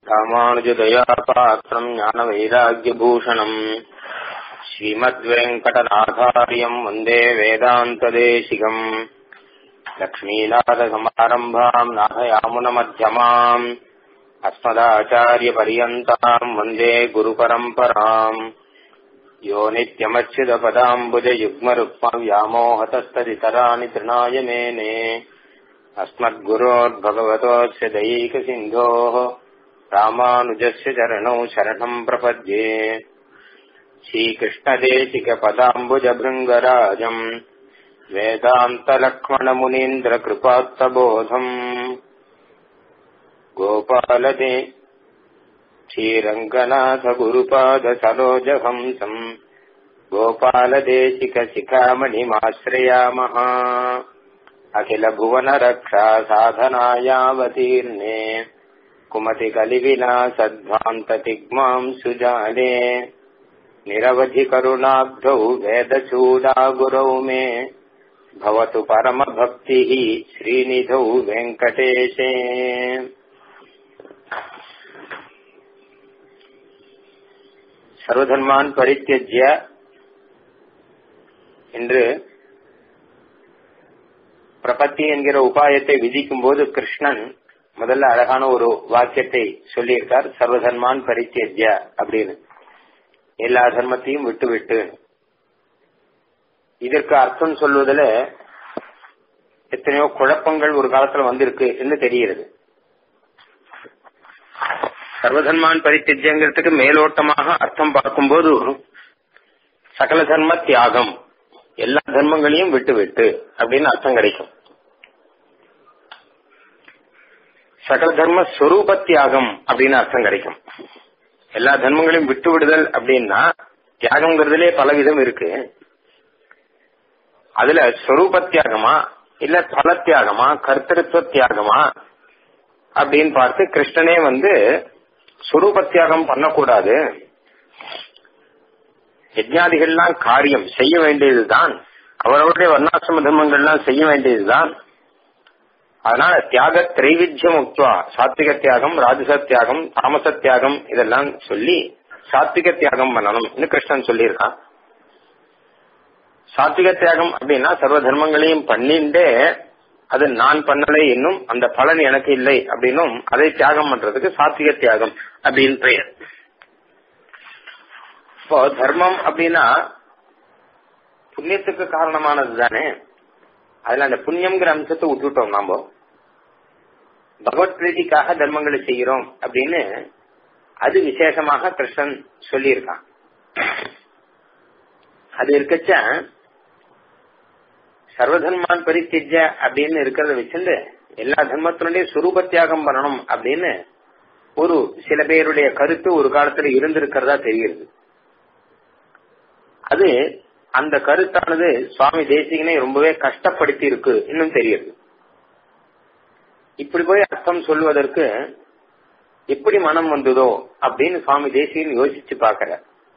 ராமானுஜதயா பாத்திரம் ஞானவைராக்கியபூஷணம் ஸ்ரீமத்வேங்கடநாதாரியம் வந்தே வேதாந்ததேசிகம் லக்ஷ்மீநாதசமாரம்பாம் நாகயாமுனமध्यமாம் अस्मदाचार्यपर्यन्ताम् वन्दे गुरुपरम्पराम् यो नित्यमच्युतपदाम्बुजयुग्मरुक्मव्यामोहतस्तदितराणि तृणाय मेने अस्मद्गुरोर्भगवतोऽस्य दैकसिन्धोः रामानुजस्य चरणौ शरणम् प्रपद्ये श्रीकृष्णदेशिकपदाम्बुजभृङ्गराजम् वेदान्तलक्ष्मणमुनीन्द्रकृपात्तबोधम् गोपालदे श्रीरङ्गनाथगुरुपादसरोजहंसम् गोपालदेशिकशिखामणिमाश्रयामः अखिलभुवनरक्षा साधनायावतीर्णे कुमतिकलिविलासध्वान्ततिग्माम् सुजाले निरवधिकरुणाब्धौ वेदचूडागुरौ मे भवतु परमभक्तिः श्रीनिधौ वेङ्कटेशे சர்வதர்மான் பரித்தியஜ்ய என்று பிரபத்தி என்கிற உபாயத்தை விதிக்கும் போது கிருஷ்ணன் முதல்ல அழகான ஒரு வாக்கியத்தை சொல்லியிருக்கார் சர்வதர்மான் பரித்தியஜ்ய அப்படின்னு எல்லா தர்மத்தையும் விட்டு விட்டு இதற்கு அர்த்தம் சொல்வதில் எத்தனையோ குழப்பங்கள் ஒரு காலத்துல வந்திருக்கு என்று தெரிகிறது சர்வதர்மான் பரித்தியங்கிறதுக்கு மேலோட்டமாக அர்த்தம் பார்க்கும்போது சகல தர்ம தியாகம் எல்லா தர்மங்களையும் விட்டு விட்டு அப்படின்னு அர்த்தம் கிடைக்கும் சகல தர்ம ஸ்வரூப தியாகம் அப்படின்னு அர்த்தம் கிடைக்கும் எல்லா தர்மங்களையும் விட்டு விடுதல் அப்படின்னா தியாகம்ங்கிறதுலே பல விதம் இருக்கு அதுல ஸ்வரூப தியாகமா இல்ல பல தியாகமா கர்த்தத்துவ தியாகமா அப்படின்னு பார்த்து கிருஷ்ணனே வந்து சுரூப தியாகம் பண்ணக்கூடாது யஜ்ஞாதிகள்லாம் காரியம் செய்ய வேண்டியதுதான் அவரவருடைய வர்ணாசிரம தர்மங்கள்லாம் செய்ய வேண்டியதுதான் அதனால தியாக திரைவித்தியம் முக்துவா சாத்விக தியாகம் ராஜச தியாகம் தாமச தியாகம் இதெல்லாம் சொல்லி சாத்விக தியாகம் பண்ணணும் கிருஷ்ணன் சொல்லியிருக்கான் சாத்விக தியாகம் அப்படின்னா சர்வ தர்மங்களையும் பண்ணிண்டே அது நான் பண்ணலை என்னும் அந்த பலன் எனக்கு இல்லை அப்படின்னும் அதை தியாகம் பண்றதுக்கு சாத்விக தியாகம் அப்படின்னு பெயர் இப்போ தர்மம் அப்படின்னா புண்ணியத்துக்கு காரணமானது தானே அதுல அந்த புண்ணியம்ங்கிற அம்சத்தை விட்டுட்டோம் நாம பகவத் பிரீதிக்காக தர்மங்களை செய்கிறோம் அப்படின்னு அது விசேஷமாக கிருஷ்ணன் சொல்லியிருக்கான் அது இருக்கச்ச சர்வதர்மான் பரித்திஜ அப்படின்னு இருக்கிறத வச்சுட்டு எல்லா தர்மத்தினுடைய சுரூப தியாகம் பண்ணணும் அப்படின்னு ஒரு சில பேருடைய கருத்து ஒரு காலத்துல இருந்திருக்கிறதா தெரிகிறது அது அந்த கருத்தானது சுவாமி தேசிகனை ரொம்பவே கஷ்டப்படுத்தி இருக்கு இன்னும் தெரியுது இப்படி போய் அர்த்தம் சொல்வதற்கு எப்படி மனம் வந்ததோ அப்படின்னு சுவாமி தேசிகன் யோசிச்சு பாக்குற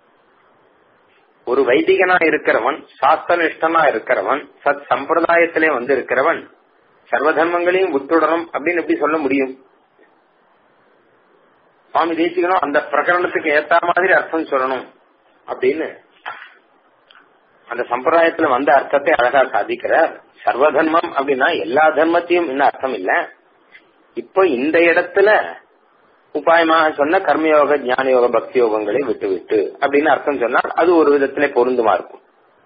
ஒரு வைதிகனா இருக்கிறவன் சாஸ்திரனிஷ்டனா இருக்கிறவன் சத் சம்பிரதாயத்திலே வந்து இருக்கிறவன் சர்வதர்மங்களையும் விட்டுடணும் அப்படின்னு எப்படி சொல்ல முடியும் சுவாமி தேசிகனும் அந்த பிரகரணத்துக்கு ஏத்த மாதிரி அர்த்தம் சொல்லணும் அப்படின்னு அந்த சம்பிரதாயத்துல வந்த அர்த்தத்தை அழகா சாதிக்கிறார் சர்வதர்மம் அப்படின்னா எல்லா தர்மத்தையும் என்ன அர்த்தம் இல்ல இப்போ இந்த இடத்துல உபாயமாக சொன்ன கர்மயோக ஞான யோக பக்தி யோகங்களை விட்டு விட்டு அப்படின்னு அர்த்தம் சொன்னால் அது ஒரு விதத்திலே பொருந்துமா இருக்கும்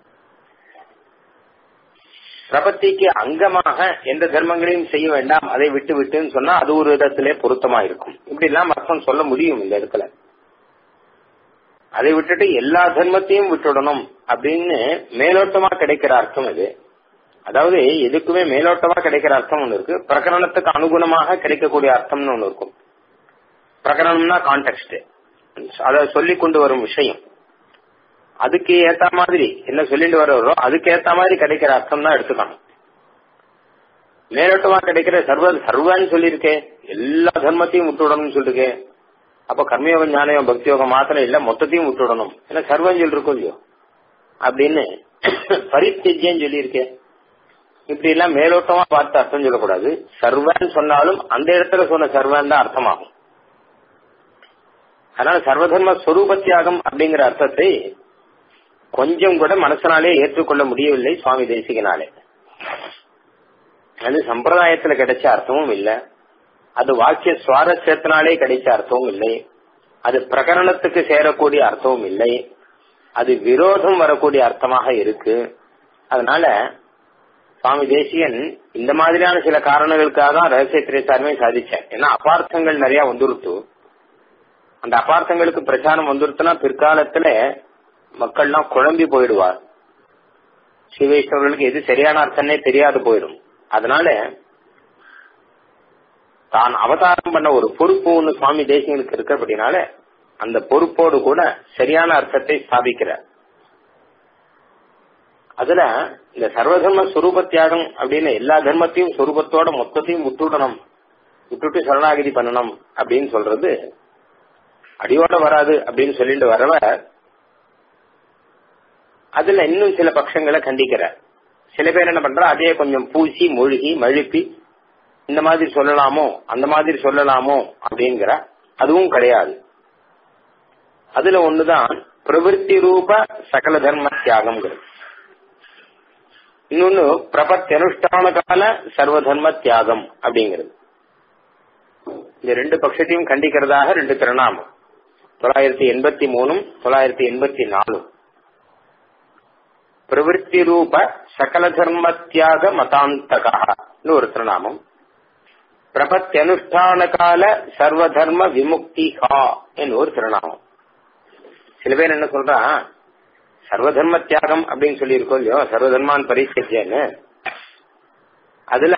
பிரபத்திக்கு அங்கமாக எந்த தர்மங்களையும் செய்ய வேண்டாம் அதை விட்டு விட்டுன்னு சொன்னா அது ஒரு விதத்திலே பொருத்தமா இருக்கும் இப்படி எல்லாம் அர்த்தம் சொல்ல முடியும் இந்த இடத்துல அதை விட்டுட்டு எல்லா தர்மத்தையும் விட்டுடணும் அப்படின்னு மேலோட்டமா கிடைக்கிற அர்த்தம் இது அதாவது எதுக்குமே மேலோட்டமா கிடைக்கிற அர்த்தம் ஒண்ணு இருக்கு பிரகரணத்துக்கு அனுகுணமாக கிடைக்கக்கூடிய அர்த்தம்னு ஒண்ணு இருக்கும் பிரகரணம்னா கான்டெக்ட் அத சொல்லி கொண்டு வரும் விஷயம் அதுக்கு ஏத்த மாதிரி என்ன சொல்லிட்டு வர்றோ அதுக்கு ஏத்த மாதிரி கிடைக்கிற அர்த்தம் தான் எடுத்துக்கணும் மேலோட்டமா கிடைக்கிற சர்வ சர்வன்னு சொல்லியிருக்கே எல்லா தர்மத்தையும் விட்டுவிடணும்னு சொல்லிருக்கே அப்ப கர்மயோகம் ஞானயோகம் பக்தி யோகம் மாத்திரம் இல்ல மொத்தத்தையும் விட்டுவிடணும் ஏன்னா சர்வம் சொல்லிருக்கோம் இல்லையோ அப்படின்னு பரித்தேஜ்யம் சொல்லியிருக்கேன் இப்படி எல்லாம் மேலோட்டமா பார்த்து அர்த்தம் சொல்லக்கூடாது சர்வன் சொன்னாலும் அந்த இடத்துல சொன்ன சர்வன் தான் அர்த்தமாகும் அதனால சர்வதர்ம ஸ்வரூப தியாகம் அப்படிங்கிற அர்த்தத்தை கொஞ்சம் கூட மனசனாலே ஏற்றுக்கொள்ள முடியவில்லை சுவாமி தேசிகனாலே அது சம்பிரதாயத்துல கிடைச்ச அர்த்தமும் இல்லை அது வாக்கிய சுவாரஸ்யத்தினாலே கிடைச்ச அர்த்தமும் இல்லை அது பிரகரணத்துக்கு சேரக்கூடிய அர்த்தமும் இல்லை அது விரோதம் வரக்கூடிய அர்த்தமாக இருக்கு அதனால சுவாமி தேசியன் இந்த மாதிரியான சில காரணங்களுக்காக தான் ரகசிய திரைசாரமே சாதிச்சேன் ஏன்னா அபார்த்தங்கள் நிறைய வந்துருத்து அந்த அபார்த்தங்களுக்கு பிரச்சாரம் வந்துருத்துனா பிற்காலத்துல மக்கள்லாம் குழம்பி போயிடுவார் சிவைஷ்ணவர்களுக்கு எது சரியான அர்த்தம்னே தெரியாது போயிடும் அதனால தான் அவதாரம் பண்ண ஒரு பொறுப்பு ஒன்று சுவாமி தேசியனுக்கு இருக்கிறபடினால அந்த பொறுப்போடு கூட சரியான அர்த்தத்தை ஸ்தாபிக்கிறார் அதுல இந்த சர்வதர்ம சுரூப தியாகம் அப்படின்னு எல்லா தர்மத்தையும் சுரூபத்தோட மொத்தத்தையும் விட்டுடணும் விட்டுட்டு சரணாகிதி பண்ணணும் அப்படின்னு சொல்றது அடியோட வராது அப்படின்னு சொல்லிட்டு வரவ அதுல இன்னும் சில பட்சங்களை கண்டிக்கிறார் சில பேர் என்ன பண்றா அதே கொஞ்சம் பூசி மொழிகி மழுப்பி இந்த மாதிரி சொல்லலாமோ அந்த மாதிரி சொல்லலாமோ அப்படிங்கிற அதுவும் கிடையாது அதுல ஒண்ணுதான் பிரவருத்தி ரூப சகல தர்ம தியாகம்ங்கிறது இன்னொன்னு பிரபத்தி அனுஷ்டான கால சர்வ தர்ம தியாகம் அப்படிங்கிறது இந்த ரெண்டு பட்சத்தையும் கண்டிக்கிறதாக ரெண்டு திருநாமம் தொள்ளாயிரத்தி எண்பத்தி மூணும் தொள்ளாயிரத்தி எண்பத்தி நாலும் பிரவருத்தி ரூப சகல தர்ம தியாக மதாந்தகா ஒரு திருநாமம் பிரபத்தி அனுஷ்டான கால சர்வ தர்ம விமுக்திகா என்று ஒரு திருநாமம் சில பேர் என்ன சொல்றா சர்வதர்ம தியாகம் அப்படின்னு சொல்லி இருக்கோம் இல்லையோ சர்வதர்மான் பரிசேன்னு அதுல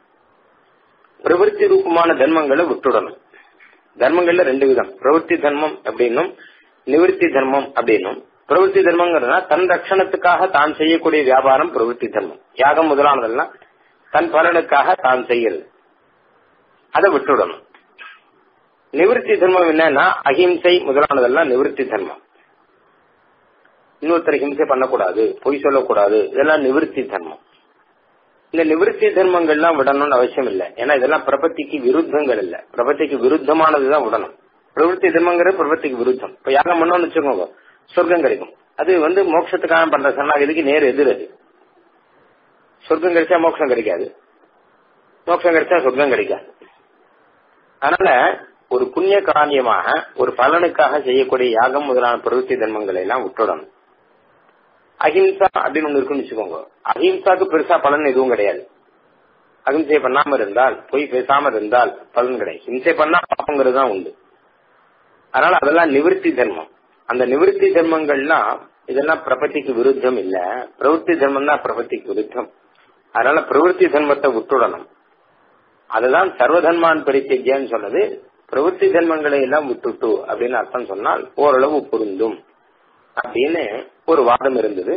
பிரவருத்தி ரூபமான தர்மங்களை விட்டுடணும் தர்மங்கள்ல ரெண்டு விதம் பிரவருத்தி தர்மம் அப்படின்னும் நிவர்த்தி தர்மம் அப்படின்னும் பிரவருத்தி தர்மங்கிறதுனா தன் ரட்சணத்துக்காக தான் செய்யக்கூடிய வியாபாரம் பிரவருத்தி தர்மம் யாகம் முதலானதெல்லாம் தன் பலனுக்காக தான் செய்யறது அதை விட்டுடணும் நிவர்த்தி தர்மம் என்னன்னா அஹிம்சை முதலானதெல்லாம் நிவர்த்தி தர்மம் இன்னொருத்தர் ஹிம்சை பண்ணக்கூடாது பொய் சொல்லக்கூடாது இதெல்லாம் நிவர்த்தி தர்மம் இந்த நிவர்த்தி தர்மங்கள்லாம் விடணும்னு அவசியம் இல்லை ஏன்னா இதெல்லாம் பிரபத்திக்கு விருத்தங்கள் இல்ல பிரபத்திக்கு விருத்தமானதுதான் விடணும் பிரவருத்தி தர்மங்கிறது பிரபத்திக்கு விருத்தம் இப்ப யாகம் பண்ணோம்னு வச்சுக்கோங்க சொர்க்கம் கிடைக்கும் அது வந்து மோட்சத்துக்காக பண்ற சரணாகதிக்கு நேர் எதிர் அது சொர்க்கம் கிடைச்சா மோட்சம் கிடைக்காது மோட்சம் கிடைச்சா சொர்க்கம் கிடைக்காது அதனால ஒரு புண்ணிய காரியமாக ஒரு பலனுக்காக செய்யக்கூடிய யாகம் முதலான பிரவருத்தி தர்மங்களை எல்லாம் விட்டுடணும் அஹிம்சா அப்படின்னு ஒண்ணு இருக்குன்னு வச்சுக்கோங்க அஹிம்சாக்கு பெருசா பலன் எதுவும் கிடையாது அகிம்சை பண்ணாம இருந்தால் பொய் பேசாம இருந்தால் பலன் கிடையாது ஹிம்சை பண்ணா பாப்பங்கிறது தான் உண்டு அதனால அதெல்லாம் நிவர்த்தி தர்மம் அந்த நிவர்த்தி தர்மங்கள்லாம் இதெல்லாம் பிரபத்திக்கு விருத்தம் இல்ல பிரவருத்தி தர்மம் தான் பிரபத்திக்கு விருத்தம் அதனால பிரவருத்தி தர்மத்தை விட்டுடணும் அதுதான் சர்வதர்மான் பரிச்சேன்னு சொன்னது பிரவருத்தி தர்மங்களை எல்லாம் விட்டுட்டு அப்படின்னு அர்த்தம் சொன்னால் ஓரளவு பொருந்தும் அப்படின்னு ஒரு வாதம் இருந்தது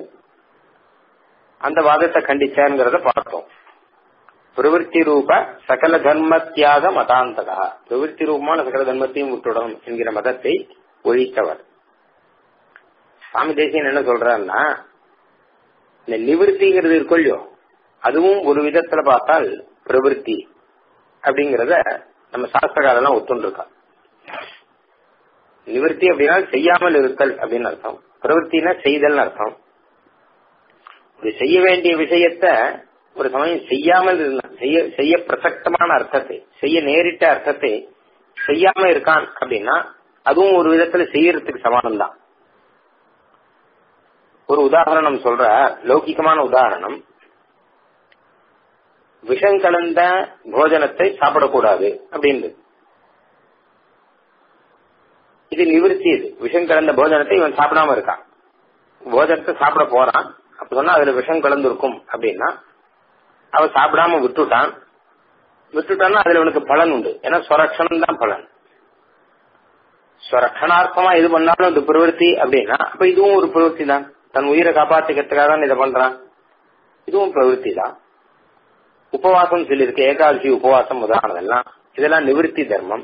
அந்த வாதத்தை கண்டிச்சாருங்கிறத பார்த்தோம் பிரவருத்தி ரூப சகல தர்ம தியாக மதாந்தகா பிரவருத்தி ரூபமான சகல தர்மத்தையும் விட்டுடணும் என்கிற மதத்தை ஒழித்தவர் சுவாமி தேசியன் என்ன சொல்றாருன்னா இந்த நிவர்த்திங்கிறது இருக்கும் இல்லையோ அதுவும் ஒரு விதத்துல பார்த்தால் பிரவருத்தி அப்படிங்கறத நம்ம சாஸ்திரகாரெல்லாம் ஒத்துண்டிருக்கா நிவர்த்தி அப்படின்னா செய்யாமல் இருத்தல் அப்படின்னு அர்த்தம் பிரவருத்தினா செய்தல் அர்த்தம் ஒரு செய்ய வேண்டிய விஷயத்த ஒரு சமயம் செய்யாமல் இருந்தா செய்ய செய்ய பிரசக்தமான அர்த்தத்தை செய்ய நேரிட்ட அர்த்தத்தை செய்யாம இருக்கான் அப்படின்னா அதுவும் ஒரு விதத்துல செய்யறதுக்கு சமானம் தான் ஒரு உதாரணம் சொல்ற லௌகிகமான உதாரணம் விஷம் கலந்த போஜனத்தை சாப்பிடக்கூடாது அப்படின்னு இது நிவர்த்தி இது விஷம் கலந்த போஜனத்தை இவன் சாப்பிடாம இருக்கான் போஜனத்தை சாப்பிட போறான் அப்ப சொன்னா அதுல விஷம் கலந்துருக்கும் அப்படின்னா அவன் சாப்பிடாம விட்டுட்டான் விட்டுட்டான்னா அதுல அவனுக்கு பலன் உண்டு ஏன்னா ஸ்வரக்ஷணம் தான் பலன் ஸ்வரக்ஷணார்த்தமா எது பண்ணாலும் அது பிரவருத்தி அப்படின்னா அப்ப இதுவும் ஒரு பிரவருத்தி தான் தன் உயிரை காப்பாத்திக்கிறதுக்காக தான் இதை பண்றான் இதுவும் பிரவருத்தி தான் உபவாசம் சொல்லியிருக்கு ஏகாதசி உபவாசம் முதலானதெல்லாம் இதெல்லாம் நிவர்த்தி தர்மம்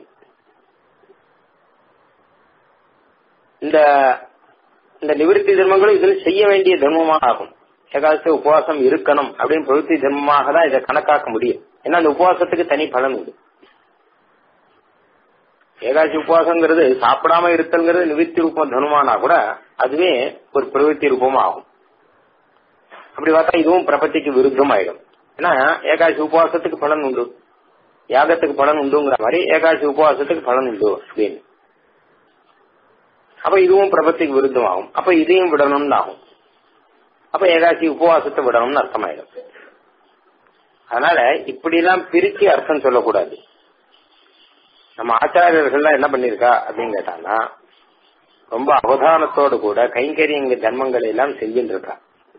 இந்த இந்த நிவர்த்தி தர்மங்களும் இதில் செய்ய வேண்டிய தர்மமாக ஆகும் ஏகாதசி உபவாசம் இருக்கணும் அப்படின்னு பிரவருத்தி தர்மமாக தான் இதை கணக்காக்க முடியும் ஏன்னா அந்த உபவாசத்துக்கு தனி பலன் உண்டு ஏகாட்சி உபவாசங்கிறது சாப்பிடாம இருத்தல்ங்கிறது நிவித்தி ரூபம் தனுமானா கூட அதுவே ஒரு பிரவೃತ್ತಿ ரூபமா ஆகும் அப்படி பார்த்தா இதுவும் பிரபத்திக்கு விருத்தம் ஆயிடும் ஏன்னா ஏகாட்சி உபவாசத்துக்கு பலன் உண்டு யாகத்துக்கு பலன் உண்டுங்கிற மாதிரி ஏகாட்சி உபவாசத்துக்கு பலன் உண்டு அப்படின்னு அப்ப இதுவும் பிரபத்திக்கு விருத்தம் ஆகும் அப்ப இதையும் விடணும்னு ஆகும் அப்ப ஏகாட்சி உபவாசத்தை விடணும்னு அர்த்தமாயிடும் அதனால இப்படி எல்லாம் பிரிச்சு அர்த்தம் சொல்லக்கூடாது நம்ம ஆச்சாரியர்கள்லாம் என்ன பண்ணிருக்கா அப்படின்னு கேட்டாங்கன்னா ரொம்ப அவதானத்தோடு கூட கைங்கரியங்க தர்மங்களை எல்லாம் செஞ்சுட்டு இருக்கா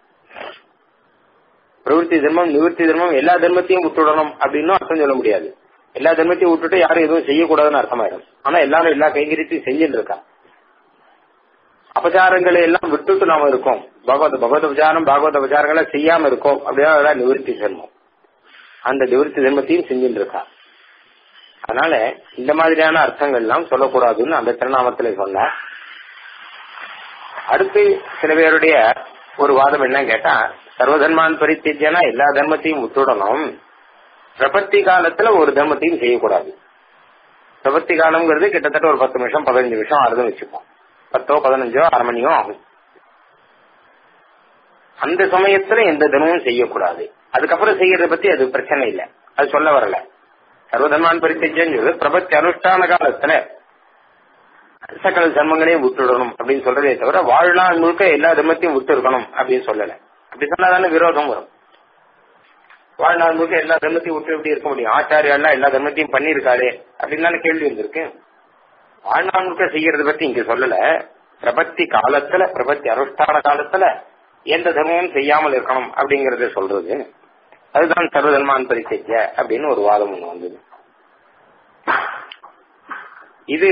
பிரவருத்தி தர்மம் நிவர்த்தி தர்மம் எல்லா தர்மத்தையும் விட்டுடணும் அப்படின்னு அர்த்தம் சொல்ல முடியாது எல்லா தர்மத்தையும் விட்டுட்டு யாரும் எதுவும் செய்யக்கூடாதுன்னு அர்த்தமாயிடும் ஆனா எல்லாரும் எல்லா கைங்கரியத்தையும் செஞ்சுட்டு இருக்கா அபச்சாரங்களை எல்லாம் விட்டுட்டு நாம இருக்கோம் பகவத் பகவத் உபச்சாரம் பாகவத உபச்சாரங்களை செய்யாம இருக்கோம் அப்படின்னா நிவர்த்தி தர்மம் அந்த நிவர்த்தி தர்மத்தையும் செஞ்சுட்டு இருக்கா அதனால இந்த மாதிரியான அர்த்தங்கள் எல்லாம் சொல்லக்கூடாதுன்னு அந்த திருநாமத்துல சொன்ன அடுத்து சில பேருடைய ஒரு வாதம் என்ன கேட்டா சர்வதர்மான் பரித்தியனா எல்லா தர்மத்தையும் விட்டுடணும் பிரபத்தி காலத்துல ஒரு தர்மத்தையும் செய்யக்கூடாது பிரபத்தி காலம்ங்கிறது கிட்டத்தட்ட ஒரு பத்து நிமிஷம் பதினஞ்சு நிமிஷம் ஆறுதும் வச்சுப்போம் பத்தோ பதினஞ்சோ அரை மணியோ ஆகும் அந்த சமயத்துல எந்த தர்மமும் செய்யக்கூடாது அதுக்கப்புறம் செய்யறத பத்தி அது பிரச்சனை இல்லை அது சொல்ல வரல சர்வதர்மான் பரித்தேஜங்கிறது பிரபத்தி அனுஷ்டான காலத்துல சகல தர்மங்களையும் விட்டுடணும் அப்படின்னு சொல்றதே தவிர வாழ்நாள் முழுக்க எல்லா தர்மத்தையும் விட்டு இருக்கணும் அப்படின்னு சொல்லல அப்படி சொன்னாதானே விரோதம் வரும் வாழ்நாள் முழுக்க எல்லா தர்மத்தையும் விட்டு எப்படி இருக்க முடியும் ஆச்சாரியா எல்லா தர்மத்தையும் பண்ணிருக்காரு அப்படின்னு தானே கேள்வி வந்திருக்கு வாழ்நாள் முழுக்க செய்யறத பத்தி இங்க சொல்லல பிரபத்தி காலத்துல பிரபத்தி அனுஷ்டான காலத்துல எந்த தர்மமும் செய்யாமல் இருக்கணும் அப்படிங்கறத சொல்றது அதுதான் சர்வதர்மான் பரிசைக்க அப்படின்னு ஒரு வாதம் ஒண்ணு வந்தது இது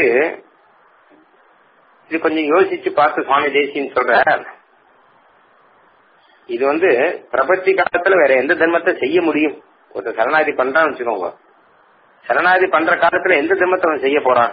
இது கொஞ்சம் யோசிச்சு பார்த்து சுவாமி தேசின்னு சொல்ற இது வந்து பிரபத்தி காலத்துல வேற எந்த தர்மத்தை செய்ய முடியும் ஒரு சரணாதி பண்றான்னு வச்சுக்கோங்க சரணாதி பண்ற காலத்துல எந்த தர்மத்தை அவன் செய்ய போறான்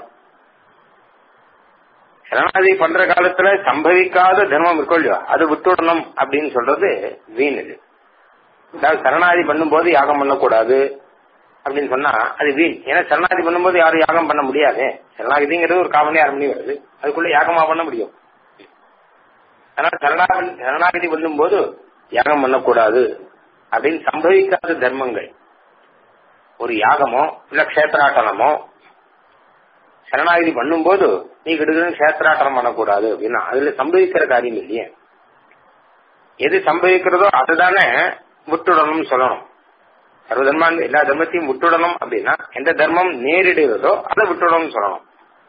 சரணாதி பண்ற காலத்துல சம்பவிக்காத தர்மம் இருக்கோ இல்லையோ அது விட்டுடணும் அப்படின்னு சொல்றது வீண் இது அதாவது சரணாதி பண்ணும்போது யாகம் பண்ணக்கூடாது அப்படின்னு சொன்னா அது வீண் ஏன்னா சரணாதி பண்ணும்போது யாரும் யாகம் பண்ண முடியாது சரணாகதிங்கிறது ஒரு காமணி அரை மணி வருது அதுக்குள்ள யாகமா பண்ண முடியும் அதனால சரணாகதி சரணாகதி பண்ணும்போது யாகம் பண்ணக்கூடாது அப்படின்னு சம்பவிக்காத தர்மங்கள் ஒரு யாகமோ இல்ல கஷேத்திராட்டனமோ சரணாகதி பண்ணும்போது நீ கிடுக்குன்னு கஷேத்திராட்டனம் பண்ணக்கூடாது அப்படின்னா அதுல சம்பவிக்கிற காரியம் இல்லையே எது சம்பவிக்கிறதோ அதுதானே விட்டுடணும்னு சொல்லணும் சர்வதர்மான் எல்லா தர்மத்தையும் விட்டுடணும் அப்படின்னா எந்த தர்மம் நேரிடுகிறதோ அதை விட்டுடணும்னு சொல்லணும்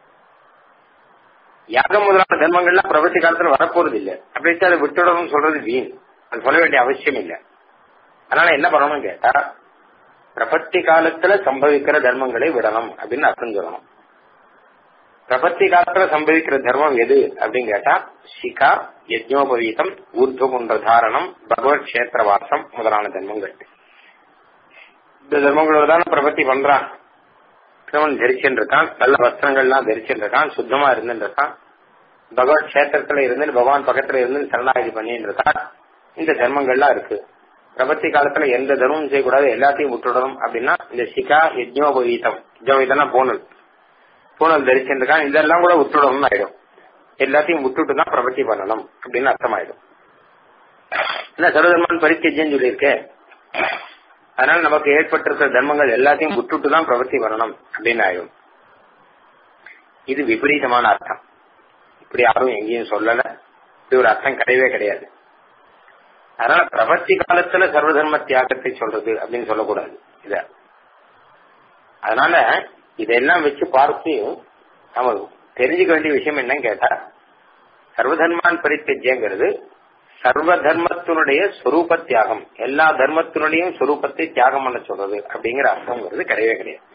யாகம் முதலான தர்மங்கள்லாம் பிரபத்தி காலத்துல வரப்போறது இல்ல அப்படி அதை விட்டுடணும்னு சொல்றது வீண் அது சொல்ல வேண்டிய அவசியம் இல்லை அதனால என்ன பண்ணணும்னு கேட்டா பிரபத்தி காலத்துல சம்பவிக்கிற தர்மங்களை விடணும் அப்படின்னு அர்த்தம் சொல்லணும் பிரபத்தி காலத்துல சம்பவிக்கிற தர்மம் எது அப்படின்னு கேட்டா சிகா யஜ்னோபவீதம் ஊர்துகுன்ற தாரணம் பகவத் கஷேத்திரவாசம் முதலான தர்மங்கள் இந்த தர்மங்களோட தானே பிரபத்தி பண்றான் கிரமன் தரிச்சுட்டு இருக்கான் நல்ல வஸ்திரங்கள்லாம் தரிச்சுட்டு இருக்கான் சுத்தமா இருந்துட்டு இருக்கான் பகவத் கஷேத்திரத்துல இருந்து பகவான் பக்கத்துல இருந்து சரணாகதி பண்ணிட்டு இருக்கான் இந்த தர்மங்கள்லாம் இருக்கு பிரபத்தி காலத்துல எந்த தர்மமும் செய்யக்கூடாது எல்லாத்தையும் விட்டுடணும் அப்படின்னா இந்த சிகா யஜ்னோபவீதம் யஜ்னோபவீதம்னா பூனல் பூனல் தரிச்சுட்டு இருக்கான் இதெல்லாம் கூட விட்டுடணும்னு ஆயிடும் எல்லாத்தையும் விட்டுட்டு தான் பிரபத்தி பண்ணணும் அப்படின்னு அர்த்தமாயிடும் என்ன சர்வதர்மன் பரித்தியஜன்னு சொல்லியிருக்கேன் அதனால நமக்கு ஏற்பட்டிருக்கிற தர்மங்கள் எல்லாத்தையும் விட்டுட்டு தான் பிரவர்த்தி பண்ணணும் அப்படின்னு ஆயிடும் இது விபரீதமான அர்த்தம் இப்படி யாரும் எங்கேயும் சொல்லல இப்படி ஒரு அர்த்தம் கிடையவே கிடையாது அதனால பிரபத்தி காலத்துல சர்வதர்ம தியாகத்தை சொல்றது அப்படின்னு சொல்லக்கூடாது இத அதனால இதெல்லாம் வச்சு பார்த்து நம்ம தெரிஞ்சுக்க வேண்டிய விஷயம் என்னன்னு கேட்டா சர்வதர்மான் பரித்தஜ்யங்கிறது சர்வ தர்மத்தினுடைய சொரூப தியாகம் எல்லா தர்மத்தினுடையும் சொரூபத்தை தியாகம் பண்ண சொல்றது அப்படிங்கிற அர்த்தங்கிறது கிடையவே கிடையாது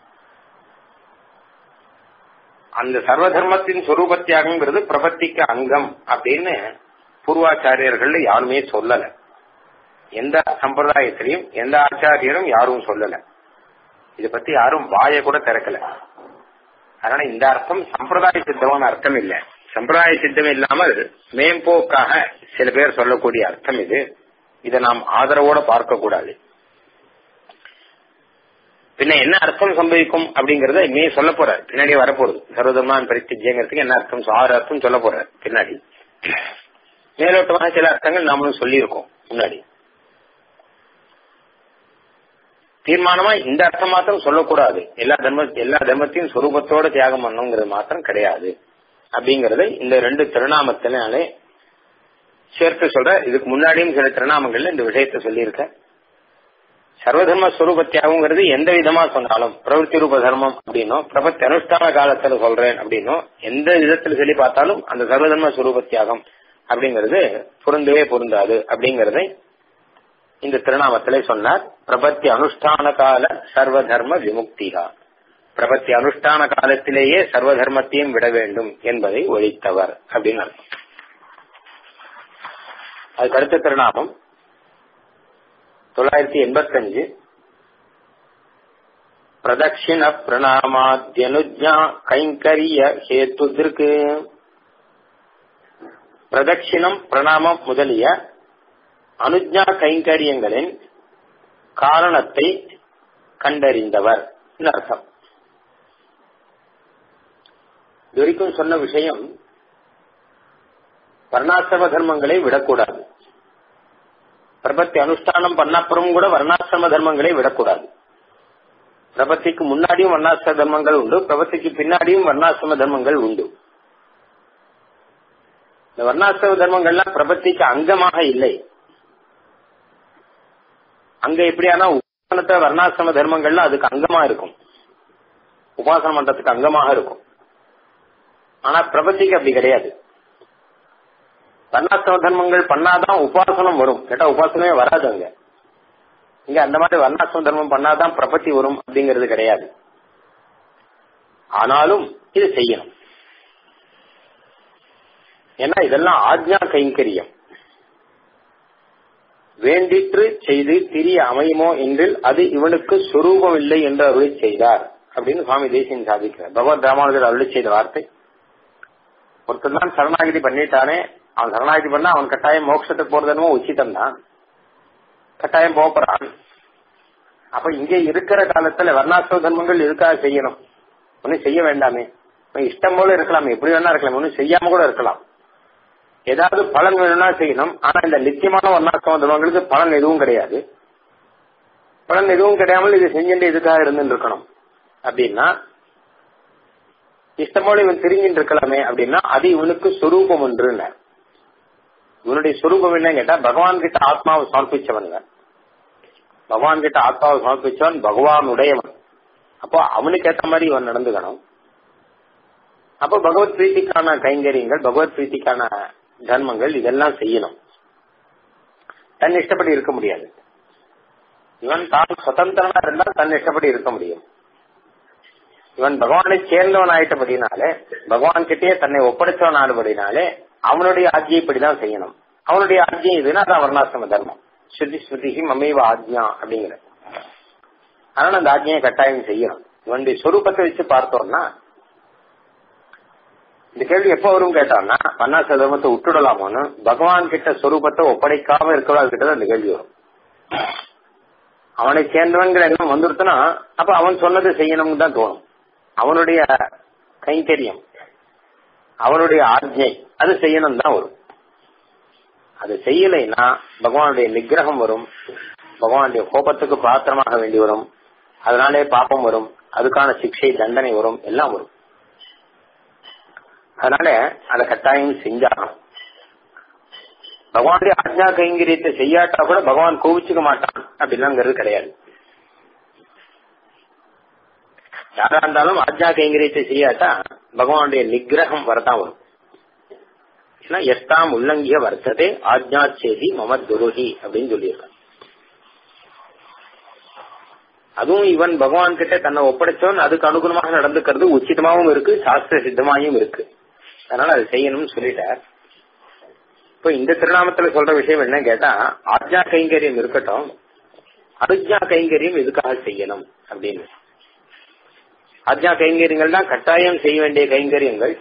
அந்த சர்வ தர்மத்தின் சொரூப தியாகங்கிறது பிரபத்திக்கு அங்கம் அப்படின்னு பூர்வாச்சாரியர்கள் யாருமே சொல்லல எந்த சம்பிரதாயத்திலையும் எந்த ஆச்சாரியரும் யாரும் சொல்லல இத பத்தி யாரும் வாய கூட திறக்கல அதனால இந்த அர்த்தம் சம்பிரதாய சித்தமான அர்த்தம் இல்ல சம்பிரதாய சித்தம் இல்லாமல் மேம்போக்காக சில பேர் சொல்லக்கூடிய அர்த்தம் இது இதை நாம் ஆதரவோட பார்க்க கூடாது பின்ன என்ன அர்த்தம் சம்பவிக்கும் அப்படிங்கறத இனிமே சொல்ல போறார் பின்னாடி வரப்போகுது சர்வதர்மான் பரித்திஜங்கிறதுக்கு என்ன அர்த்தம் ஆறு அர்த்தம் சொல்ல போறார் பின்னாடி மேலோட்டமாக சில அர்த்தங்கள் நாமளும் சொல்லியிருக்கோம் முன்னாடி தீர்மானமா இந்த அர்த்தம் மாத்திரம் சொல்லக்கூடாது எல்லா தர்ம எல்லா தர்மத்தையும் சொரூபத்தோட தியாகம் பண்ணுங்கிறது மாத்திரம் கிடையாது அப்படிங்கறத இந்த ரெண்டு திருநாமத்தினாலே சேர்த்து சொல்ற இதுக்கு முன்னாடியும் சில திருநாமங்கள்ல இந்த விஷயத்த சொல்லியிருக்க சர்வதர்ம ஸ்வரூப தியாகங்கிறது எந்த விதமா சொன்னாலும் பிரவருத்தி ரூப தர்மம் அப்படின்னும் பிரபத்தி அனுஷ்டான காலத்துல சொல்றேன் அப்படின்னும் எந்த விதத்துல சொல்லி பார்த்தாலும் அந்த சர்வதர்ம ஸ்வரூப தியாகம் அப்படிங்கிறது பொருந்தவே பொருந்தாது அப்படிங்கறதை இந்த திருநாமத்திலே சொன்னார் பிரபத்தி அனுஷ்டான கால சர்வ தர்ம விமுக்திகா பிரபத்தி அனுஷ்டான காலத்திலேயே சர்வ தர்மத்தையும் விட வேண்டும் என்பதை ஒழித்தவர் அப்படின்னு அர்த்தம் அதுக்கு அடுத்த திருநாமம் தொள்ளாயிரத்தி எண்பத்தஞ்சு பிரதட்சிண பிரணாமாத்யனுஜா கைங்கரிய ஹேத்துதிற்கு பிரதட்சிணம் பிரணாமம் முதலிய அனுஜா கைங்கரியங்களின் காரணத்தை கண்டறிந்தவர் அர்த்தம் இதுவரைக்கும் சொன்ன விஷயம் வர்ணாசிரம தர்மங்களை விடக்கூடாது பிரபத்தி அனுஷ்டானம் பண்ணப்புறம் கூட வர்ணாசிரம தர்மங்களை விடக்கூடாது பிரபத்திக்கு முன்னாடியும் வர்ணாசிரம தர்மங்கள் உண்டு பிரபத்திக்கு பின்னாடியும் வர்ணாசிரம தர்மங்கள் உண்டு இந்த வர்ணாசிரம தர்மங்கள்லாம் பிரபத்திக்கு அங்கமாக இல்லை அங்க எப்படியானா உபாசனத்தை வர்ணாசிரம தர்மங்கள்லாம் அதுக்கு அங்கமா இருக்கும் உபாசனம் பண்றதுக்கு அங்கமாக இருக்கும் ஆனா பிரபத்திக்கு அப்படி கிடையாது வர்ணாசிரம தர்மங்கள் பண்ணாதான் உபாசனம் வரும் கேட்டா உபாசனமே வராது அங்க இங்க அந்த மாதிரி வர்ணாசிரம தர்மம் பண்ணாதான் பிரபத்தி வரும் அப்படிங்கிறது கிடையாது ஆனாலும் இது செய்யணும் ஏன்னா இதெல்லாம் ஆஜ்ஞா கைங்கரியம் வேண்டிற்று செய்து திரிய அமையுமோ என்றில் அது இவனுக்கு சுரூபம் இல்லை என்று அருளி செய்தார் அப்படின்னு சுவாமி தேசியன் சாதிக்கிறார் பகவத் ராமானுஜர் அருளி செய்த வார்த்தை ஒருத்தர் தான் சரணாகிதி பண்ணிட்டானே அவன் சரணாகிதி பண்ணா அவன் கட்டாயம் மோட்சத்துக்கு போறதுனமோ உச்சிதம் தான் கட்டாயம் போறான் அப்ப இங்க இருக்கிற காலத்துல வர்ணாசிரம தர்மங்கள் இருக்கா செய்யணும் ஒன்னும் செய்ய வேண்டாமே இஷ்டம் போல இருக்கலாம் எப்படி வேணா இருக்கலாம் ஒன்னும் செய்யாம கூட இருக்கலாம் ஏதாவது பலன் வேணும்னா செய்யணும் ஆனா இந்த நித்தியமான வர்ணாசிரம தர்மங்களுக்கு பலன் எதுவும் கிடையாது பலன் எதுவும் கிடையாமல் இது செஞ்சுட்டு இதுக்காக இருந்துட்டு இருக்கணும் அப்படின்னா இஷ்டமோட இவன் திரும்பிட்டு இருக்கலாமே அப்படின்னா அது இவனுக்கு சொரூபம் ஒன்றுன்னு இவனுடைய சொரூபம் என்ன கேட்டா பகவான் கிட்ட ஆத்மாவை சமர்ப்பிச்சவனுங்க பகவான் கிட்ட ஆத்மாவை சமர்ப்பிச்சவன் பகவானுடையவன் அப்போ அவனுக்கு ஏத்த மாதிரி இவன் நடந்துக்கணும் அப்போ பகவத் பிரீத்திக்கான கைங்கரியங்கள் பகவத் பிரீத்திக்கான தர்மங்கள் இதெல்லாம் செய்யணும் தன் இஷ்டப்படி இருக்க முடியாது இவன் தான் சுதந்திரனா இருந்தால் தன் இஷ்டப்படி இருக்க முடியும் இவன் பகவானை சேர்ந்தவன் ஆயிட்டபடினாலே பகவான் கிட்டே தன்னை ஒப்படைச்சவன் ஆனபடினாலே அவனுடைய ஆஜ்யப்படிதான் செய்யணும் அவனுடைய ஆஜ்யம் இதுன்னா அதான் வர்ணாசிரம தர்மம் ஸ்ருதி ஸ்ருதிகி மமைவ ஆஜ்யா அப்படிங்கிற அதனால அந்த ஆஜ்யம் கட்டாயம் செய்யணும் இவனுடைய சொரூபத்தை வச்சு பார்த்தோம்னா இந்த கேள்வி எப்ப வரும் கேட்டான்னா வர்ணாசிர தர்மத்தை விட்டுடலாமோன்னு பகவான் கிட்ட சொரூபத்தை ஒப்படைக்காம இருக்கக்கூடாது கிட்ட அந்த கேள்வி வரும் அவனை சேர்ந்தவங்கிற எண்ணம் வந்துருச்சுன்னா அப்ப அவன் சொன்னது செய்யணும்னு தான் தோணும் அவனுடைய கைங்கரியம் அவனுடைய ஆஜ்ஞை அது செய்யணும் தான் வரும் அது செய்யலைன்னா பகவானுடைய நிகிரகம் வரும் பகவானுடைய கோபத்துக்கு பாத்திரமாக வேண்டி வரும் அதனாலே பாப்பம் வரும் அதுக்கான சிக்ஷை தண்டனை வரும் எல்லாம் வரும் அதனால அதை கட்டாயம் செஞ்சாகணும் பகவானுடைய ஆஜ்ஞா கைங்கரியத்தை செய்யாட்டா கூட பகவான் கோவிச்சுக்க மாட்டான் அப்படின்னாங்கிறது கிடையாது யாரா இருந்தாலும் ஆஜ்ஞா கைங்கரியத்தை செய்யாட்டா பகவானுடைய நிகிரகம் வரதான் வரும் ஏன்னா எஸ்தாம் உள்ளங்கிய வர்த்ததே ஆஜ்ஞா சேதி மம துருகி அப்படின்னு சொல்லியிருக்காங்க அதுவும் இவன் பகவான் கிட்ட தன்னை ஒப்படைச்சவன் அதுக்கு அனுகுணமாக நடந்துக்கிறது உச்சிதமாகவும் இருக்கு சாஸ்திர சித்தமாயும் இருக்கு அதனால அது செய்யணும்னு சொல்லிட்டார் இப்ப இந்த திருநாமத்துல சொல்ற விஷயம் என்ன கேட்டா ஆஜ்ஞா கைங்கரியம் இருக்கட்டும் அனுஜ்ஞா கைங்கரியம் எதுக்காக செய்யணும் அப்படின்னு ஆஜ்ஞா கைங்கரியங்கள் தான் கட்டாயம் செய்ய வேண்டிய கைங்கரியங்கள்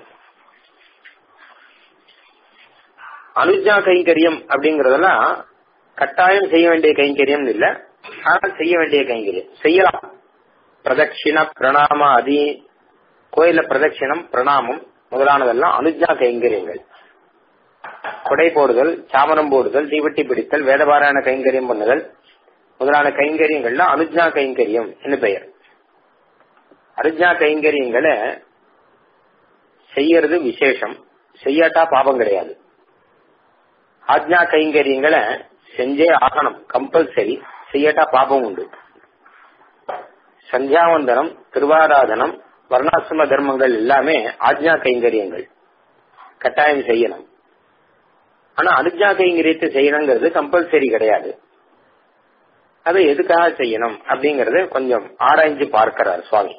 அனுஜ்ஞா கைங்கரியம் அப்படிங்கறதெல்லாம் கட்டாயம் செய்ய வேண்டிய கைங்கரியம் இல்ல ஆனால் செய்ய வேண்டிய கைங்கரியம் செய்யலாம் பிரதட்சிண பிரணாமாதி கோயில பிரதட்சிணம் பிரணாமம் முதலானதெல்லாம் அனுஜா கைங்கரியங்கள் கொடை போடுதல் சாமரம் போடுதல் தீவட்டி பிடித்தல் வேதபாராயண கைங்கரியம் பண்ணுதல் முதலான கைங்கரியங்கள்ல அனுஜா கைங்கரியம் என்று பெயர் அனுஜா கைங்கரியங்களை செய்யறது விசேஷம் செய்யாட்டா பாபம் கிடையாது ஆஜ்ஞா கைங்கரியங்களை செஞ்சே ஆகணும் கம்பல்சரி செய்யாட்டா பாபம் உண்டு சந்தியாவந்தனம் திருவாராதனம் வர்ணாசிரம தர்மங்கள் எல்லாமே ஆஜ்ஞா கைங்கரியங்கள் கட்டாயம் செய்யணும் ஆனா அனுஜா கைங்கரியத்தை செய்யணுங்கிறது கம்பல்சரி கிடையாது அதை எதுக்காக செய்யணும் அப்படிங்கறது கொஞ்சம் ஆராய்ஞ்சு பார்க்கிறார் சுவாமி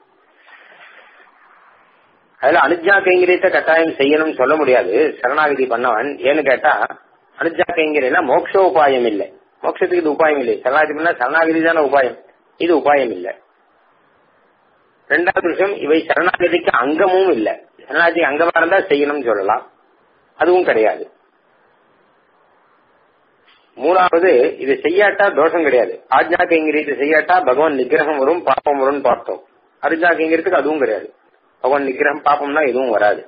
அதுல அனுஜா கைங்கரியத்தை கட்டாயம் செய்யணும்னு சொல்ல முடியாது சரணாகதி பண்ணவன் ஏன்னு கேட்டா அனுஜா கைங்கரியம்னா மோட்ச உபாயம் இல்லை மோட்சத்துக்கு இது உபாயம் இல்லை சரணாகதி பண்ணா சரணாகதி தானே உபாயம் இது உபாயம் இல்லை ரெண்டாவது விஷயம் இவை சரணாகதிக்கு அங்கமும் இல்லை சரணாகதி அங்கமா இருந்தா செய்யணும்னு சொல்லலாம் அதுவும் கிடையாது மூணாவது இது செய்யாட்டா தோஷம் கிடையாது ஆஜ்ஞா கைங்கரியத்தை செய்யாட்டா பகவான் நிகிரகம் வரும் பாப்பம் வரும்னு பார்த்தோம் அர்ஜா கைங்கரியத்துக்கு அதுவும் கிடையாது பகவான் நிகிரகம் பாப்பம்னா எதுவும் வராது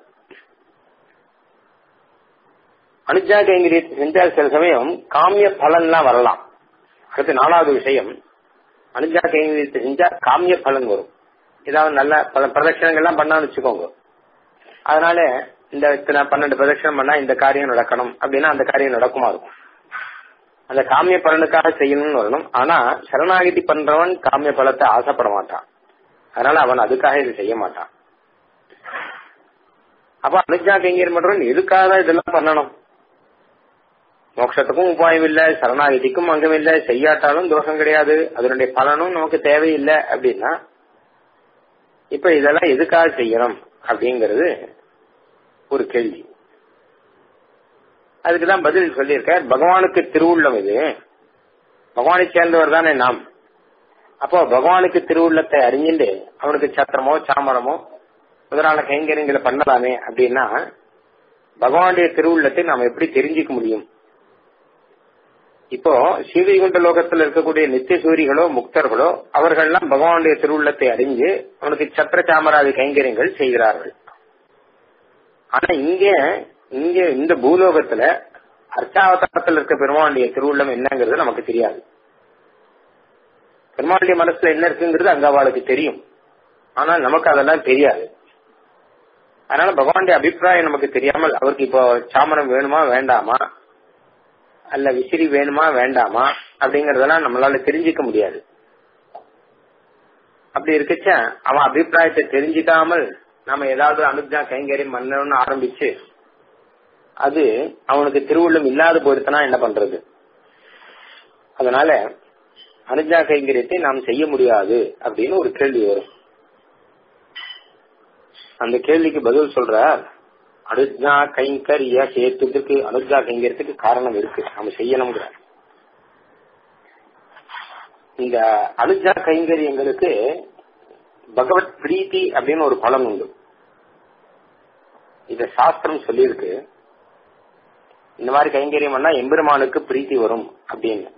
அனுஜா கைங்கரியத்தை செஞ்சா சில சமயம் காமிய பலன்லாம் வரலாம் அடுத்து நாலாவது விஷயம் அனுஜா கைங்கரியத்தை செஞ்சா காமிய பலன் வரும் ஏதாவது நல்ல பல பிரதட்சணங்கள்லாம் பண்ணான்னு வச்சுக்கோங்க அதனால இந்த இத்தனை பன்னெண்டு பிரதட்சணம் பண்ணா இந்த காரியம் நடக்கணும் அப்படின்னா அந்த காரியம் நடக்குமா இருக்கும் அந்த காமிய பலனுக்காக செய்யணும்னு வரணும் ஆனா சரணாகிதி பண்றவன் காமிய பலத்தை ஆசைப்பட மாட்டான் அதனால அவன் அதுக்காக இது செய்ய மாட்டான் அப்ப அனுஜா கைங்கர் பண்றவன் எதுக்காக இதெல்லாம் பண்ணணும் மோட்சத்துக்கும் உபாயம் இல்ல சரணாகிதிக்கும் அங்கம் இல்ல செய்யாட்டாலும் தோஷம் கிடையாது அதனுடைய பலனும் நமக்கு தேவையில்லை அப்படின்னா இப்ப இதெல்லாம் எதுக்காக செய்யணும் அப்படிங்கறது ஒரு கேள்வி அதுக்குதான் பதில் சொல்லியிருக்க பகவானுக்கு திருவுள்ளம் இது பகவானை சேர்ந்தவர் தானே நாம் அப்போ பகவானுக்கு திருவுள்ளத்தை அறிஞ்சுட்டு அவனுக்கு சத்திரமோ சாமரமோ முதலான கைங்கரியங்களை பண்ணலாமே அப்படின்னா பகவானுடைய திருவுள்ளத்தை நாம் எப்படி தெரிஞ்சுக்க முடியும் இப்போ ஸ்ரீவைகுண்ட லோகத்தில் இருக்கக்கூடிய நித்திய சூரிகளோ முக்தர்களோ அவர்கள்லாம் பகவானுடைய திருவுள்ளத்தை அறிஞ்சு அவனுக்கு சத்திர சாமராதி கைங்கரியங்கள் செய்கிறார்கள் ஆனா இங்க இங்க இந்த பூலோகத்துல அர்ச்சாவதாரத்தில் இருக்க பெருமாளுடைய திருவுள்ளம் என்னங்கிறது நமக்கு தெரியாது பெருமாளுடைய மனசுல என்ன இருக்குங்கிறது அங்க அவளுக்கு தெரியும் ஆனால் நமக்கு அதெல்லாம் தெரியாது அதனால பகவானுடைய அபிப்பிராயம் நமக்கு தெரியாமல் அவருக்கு இப்போ சாமரம் வேணுமா வேண்டாமா அல்ல விசிறி வேணுமா வேண்டாமா அப்படிங்கறதெல்லாம் நம்மளால தெரிஞ்சுக்க முடியாது அப்படி இருக்கச்ச அவன் அபிப்பிராயத்தை தெரிஞ்சுக்காமல் நாம ஏதாவது அனுஜா கைங்கரியம் பண்ணணும்னு ஆரம்பிச்சு அது அவனுக்கு திருவுள்ளம் இல்லாத போயிடுச்சுனா என்ன பண்றது அதனால அனுஜா கைங்கரியத்தை நாம் செய்ய முடியாது அப்படின்னு ஒரு கேள்வி வரும் அந்த கேள்விக்கு பதில் சொல்றார் அனுஜா கைங்கரிய சேர்த்துக்கு அனுஜா கைங்கரியத்துக்கு காரணம் இருக்கு நம்ம செய்யணுங்கிற இந்த அனுஜா கைங்கரியங்களுக்கு பகவத் பிரீத்தி அப்படின்னு ஒரு பலன் உண்டு இத சாஸ்திரம் சொல்லியிருக்கு இந்த மாதிரி கைங்கரியம் பண்ணா எம்பெருமானுக்கு பிரீத்தி வரும் அப்படின்னு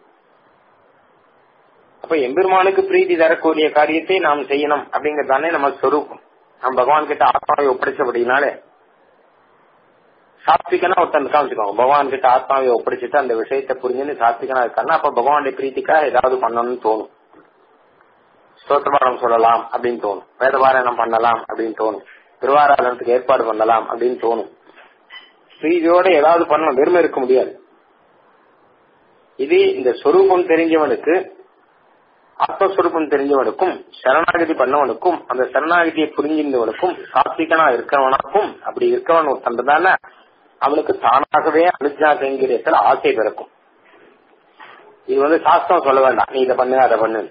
அப்ப எம்பெருமானுக்கு பிரீத்தி தரக்கூடிய காரியத்தை நாம் செய்யணும் அப்படிங்கறதானே நம்ம சொரூபம் நாம் பகவான் கிட்ட ஆத்மாவை ஒப்படைச்சபடினாலே சாத்விகனா ஒருத்தன் இருக்கா வச்சுக்கோங்க பகவான் கிட்ட ஆத்மாவை ஒப்படைச்சிட்டு அந்த விஷயத்தை புரிஞ்சுன்னு சாத்விகனா இருக்கான்னா அப்ப பகவானுடைய பிரீத்திக்காக ஏதாவது பண்ணணும்னு தோணும் ஸ்தோத்திரபாடம் சொல்லலாம் அப்படின்னு தோணும் வேதபாராயணம் பண்ணலாம் அப்படின்னு தோணும் திருவாராதனத்துக்கு ஏற்பாடு பண்ணலாம் அப்படின்னு தோணும் பிரீதியோட ஏதாவது பண்ணணும் வெறுமை இருக்க முடியாது இது இந்த சொரூபம் தெரிஞ்சவனுக்கு ஆத்மஸ்வரூபம் தெரிஞ்சவனுக்கும் சரணாகதி பண்ணவனுக்கும் அந்த சரணாகதியை புரிஞ்சிருந்தவனுக்கும் சாத்விகனா இருக்கிறவனுக்கும் அப்படி இருக்கவன் ஒருத்தன்றதால அவனுக்கு தானாகவே அனுஜா கைங்கரியத்தில் ஆசை பிறக்கும் இது வந்து சாஸ்திரம் சொல்ல வேண்டாம் நீ இதை பண்ணு அதை பண்ணு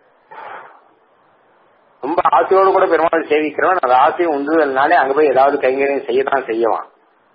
ரொம்ப ஆசையோடு கூட பெருமாள் சேவிக்கிறவன் அந்த ஆசையை உண்டுதல்னாலே அங்க போய் ஏதாவது கைங்கரியம் செய்யத்தான் செய்யவான்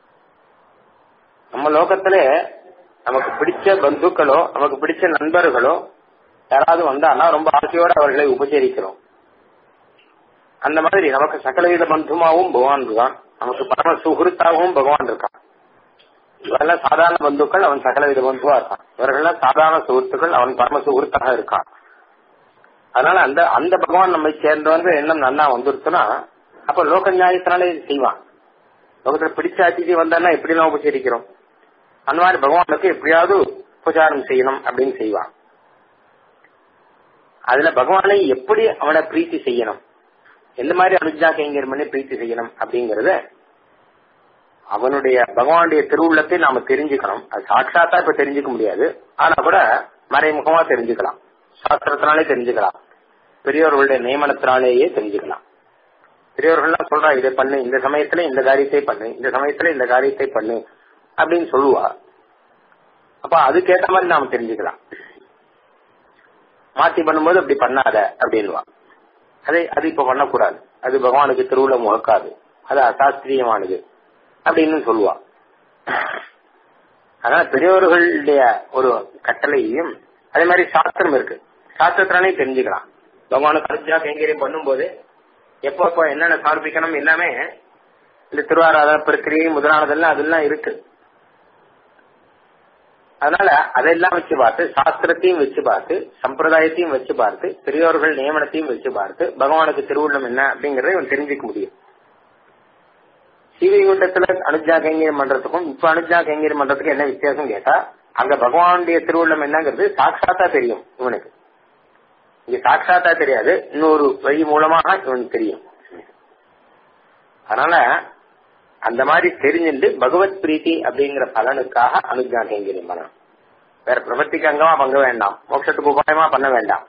நம்ம லோகத்துல நமக்கு பிடிச்ச பந்துக்களோ நமக்கு பிடிச்ச நண்பர்களோ யாராவது வந்தானா ரொம்ப ஆசையோட அவர்களை உபச்சரிக்கிறோம் அந்த மாதிரி நமக்கு சகலவித பந்துமாவும் பகவான் இருக்கான் நமக்கு பரம சுகிருத்தாகவும் பகவான் இருக்கான் இவரெல்லாம் சாதாரண பந்துக்கள் அவன் சகலவித பந்துவா இருக்கான் இவர்கள்லாம் சாதாரண சுகൃத்துக்கள் அவன் பரம சுகிருத்தாக இருக்கான் அதனால அந்த அந்த பகவான் நம்மை சேர்ந்தவங்க எண்ணம் நல்லா வந்துருச்சுன்னா அப்ப லோக நியாயத்தினாலே செய்வான் லோகத்துல பிடிச்ச அதிதி வந்தான்னா எப்படி எல்லாம் உபசரிக்கிறோம் அந்த மாதிரி பகவானுக்கு எப்படியாவது உபச்சாரம் செய்யணும் அப்படின்னு செய்வான் அதுல பகவானை எப்படி அவனை பிரீத்தி செய்யணும் எந்த மாதிரி அனுஜா கைங்கர் பண்ணி பிரீத்தி செய்யணும் அப்படிங்கறத அவனுடைய பகவானுடைய திருவுள்ளத்தை நாம தெரிஞ்சுக்கணும் அது சாட்சாத்தா இப்ப தெரிஞ்சுக்க முடியாது ஆனா கூட மறைமுகமா தெரிஞ்சுக்கலாம் சாஸ்திரத்தினாலே தெரிஞ்சுக்கலாம் பெரியவர்களுடைய நியமனத்தினாலேயே தெரிஞ்சுக்கலாம் பெரியவர்கள்லாம் சொல்றா இதை பண்ணு இந்த சமயத்துல இந்த காரியத்தை பண்ணு இந்த சமயத்துல இந்த காரியத்தை பண்ணு அப்படின்னு சொல்லுவா அப்ப அதுக்கேற்ற மாதிரி நாம தெரிஞ்சுக்கலாம் மாத்தி பண்ணும்போது அப்படி பண்ணாத அப்படின்வா அதை அது இப்ப பண்ணக்கூடாது அது பகவானுக்கு திருவுள்ள முகக்காது அது அசாஸ்திரியமானது அப்படின்னு சொல்லுவா அதனால பெரியவர்களுடைய ஒரு கட்டளையும் அதே மாதிரி சாஸ்திரம் இருக்கு சாஸ்திரத்தினாலே தெரிஞ்சுக்கலாம் பகவானுக்கு அனுஜா கைங்கரியம் பண்ணும்போது எப்போ எப்போ என்னென்ன சமர்ப்பிக்கணும் எல்லாமே இந்த திருவாராதன பிரக்கிரியை முதலானதெல்லாம் அதெல்லாம் இருக்கு அதனால அதெல்லாம் வச்சு பார்த்து சாஸ்திரத்தையும் வச்சு பார்த்து சம்பிரதாயத்தையும் வச்சு பார்த்து பெரியோர்கள் நியமனத்தையும் வச்சு பார்த்து பகவானுக்கு திருவுள்ளம் என்ன அப்படிங்கறத இவன் தெரிஞ்சுக்க முடியும் ஸ்ரீவைகுண்டத்துல அனுஜா கைங்கரியம் பண்றதுக்கும் இப்ப அனுஜா கைங்கரியம் பண்றதுக்கு என்ன வித்தியாசம் கேட்டா அங்க பகவானுடைய திருவுள்ளம் என்னங்கிறது சாட்சாத்தா தெரியும் இவனுக்கு இங்க சாட்சாத்தா தெரியாது இன்னொரு வழி மூலமாக இவனுக்கு தெரியும் அதனால அந்த மாதிரி தெரிஞ்சுட்டு பகவத் பிரீத்தி அப்படிங்கிற பலனுக்காக அனுஜா கைங்கரியம் பண்ணணும் வேற பிரபத்திக்கு அங்கமா பங்க வேண்டாம் மோட்சத்துக்கு உபாயமா பண்ண வேண்டாம்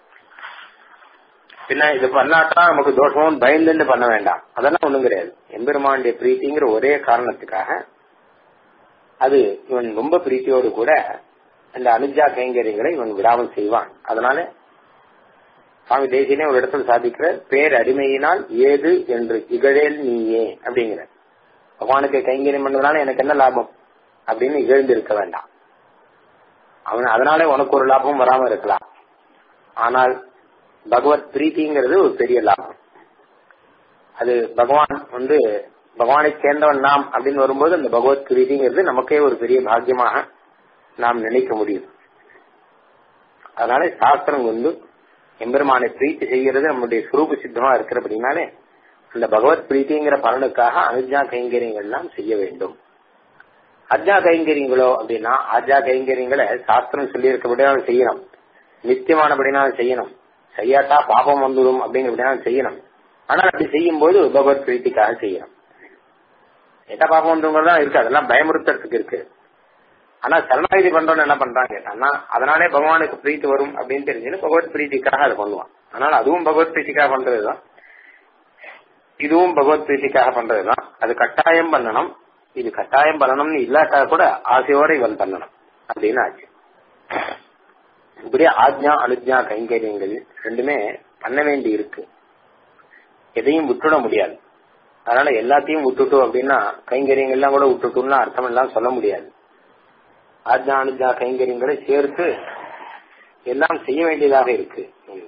பின்ன இது பண்ணாட்டா நமக்கு தோஷமும் பயந்துன்னு பண்ண வேண்டாம் அதெல்லாம் ஒண்ணும் கிடையாது எம்பெருமானுடைய பிரீத்திங்கிற ஒரே காரணத்துக்காக அது இவன் ரொம்ப பிரீத்தியோடு கூட அந்த அனுஜா கைங்கரியங்களை இவன் விடாமல் செய்வான் அதனால சுவாமி தேசியனே ஒரு இடத்துல சாதிக்கிற பேர் அடிமையினால் ஏது என்று இகழேல் நீயே அப்படிங்கிற பகவானுக்கு கைங்கரியம் பண்ணதுனால எனக்கு என்ன லாபம் அப்படின்னு இகழ்ந்து இருக்க வேண்டாம் அவன் அதனாலே உனக்கு ஒரு லாபம் வராம இருக்கலாம் ஆனால் பகவத் பிரீத்திங்கிறது ஒரு பெரிய லாபம் அது பகவான் வந்து பகவானை சேர்ந்தவன் நாம் அப்படின்னு வரும்போது அந்த பகவத் பிரீதிங்கிறது நமக்கே ஒரு பெரிய பாக்கியமாக நாம் நினைக்க முடியும் அதனால சாஸ்திரம் வந்து எம்பெருமானை பிரீத்தி செய்கிறது நம்முடைய சுரூப சித்தமா இருக்கிறபடினாலே அந்த பகவத் பிரீத்திங்கிற பலனுக்காக அனுஜா கைங்கரியங்கள்லாம் செய்ய வேண்டும் அஜா கைங்கரியங்களோ அப்படின்னா ஆஜா கைங்கரியங்களை சாஸ்திரம் சொல்லி இருக்கபடினாலும் செய்யணும் நித்தியமானபடினாலும் செய்யணும் செய்யாட்டா பாபம் வந்துடும் அப்படிங்கிறபடினாலும் செய்யணும் ஆனால் அப்படி செய்யும் போது பகவத் பிரீத்திக்காக செய்யணும் எட்ட பாபம் வந்துங்கிறதா இருக்கு அதெல்லாம் பயமுறுத்துறதுக்கு இருக்கு ஆனா சரணாகிதி பண்றோம்னு என்ன பண்றாங்க கேட்டான்னா அதனாலே பகவானுக்கு பிரீத்தி வரும் அப்படின்னு தெரிஞ்சுன்னு பகவத் பிரீத்திக்காக அதை பண்ணுவான் அதனால அதுவும் பகவத் பிரீத்திக்காக பண்றதுதான் இதுவும் பகவத் பிரீத்திக்காக பண்றதுதான் அது கட்டாயம் பண்ணணும் இது கட்டாயம் பண்ணணும்னு இல்லாட்டா கூட ஆசையோட இவன் பண்ணணும் அப்படின்னு ஆச்சு இப்படி ஆஜ்ஞா அனுஜ்ஞா கைங்கரியங்கள் ரெண்டுமே பண்ண வேண்டி இருக்கு எதையும் விட்டுட முடியாது அதனால எல்லாத்தையும் விட்டுட்டோம் அப்படின்னா கைங்கரியங்கள்லாம் கூட விட்டுட்டோம்னா அர்த்தம் எல்லாம் சொல்ல முடியாது ஆஜ்ஞா அனுஜா கைங்கரியங்களை சேர்த்து எல்லாம் செய்ய வேண்டியதாக இருக்கு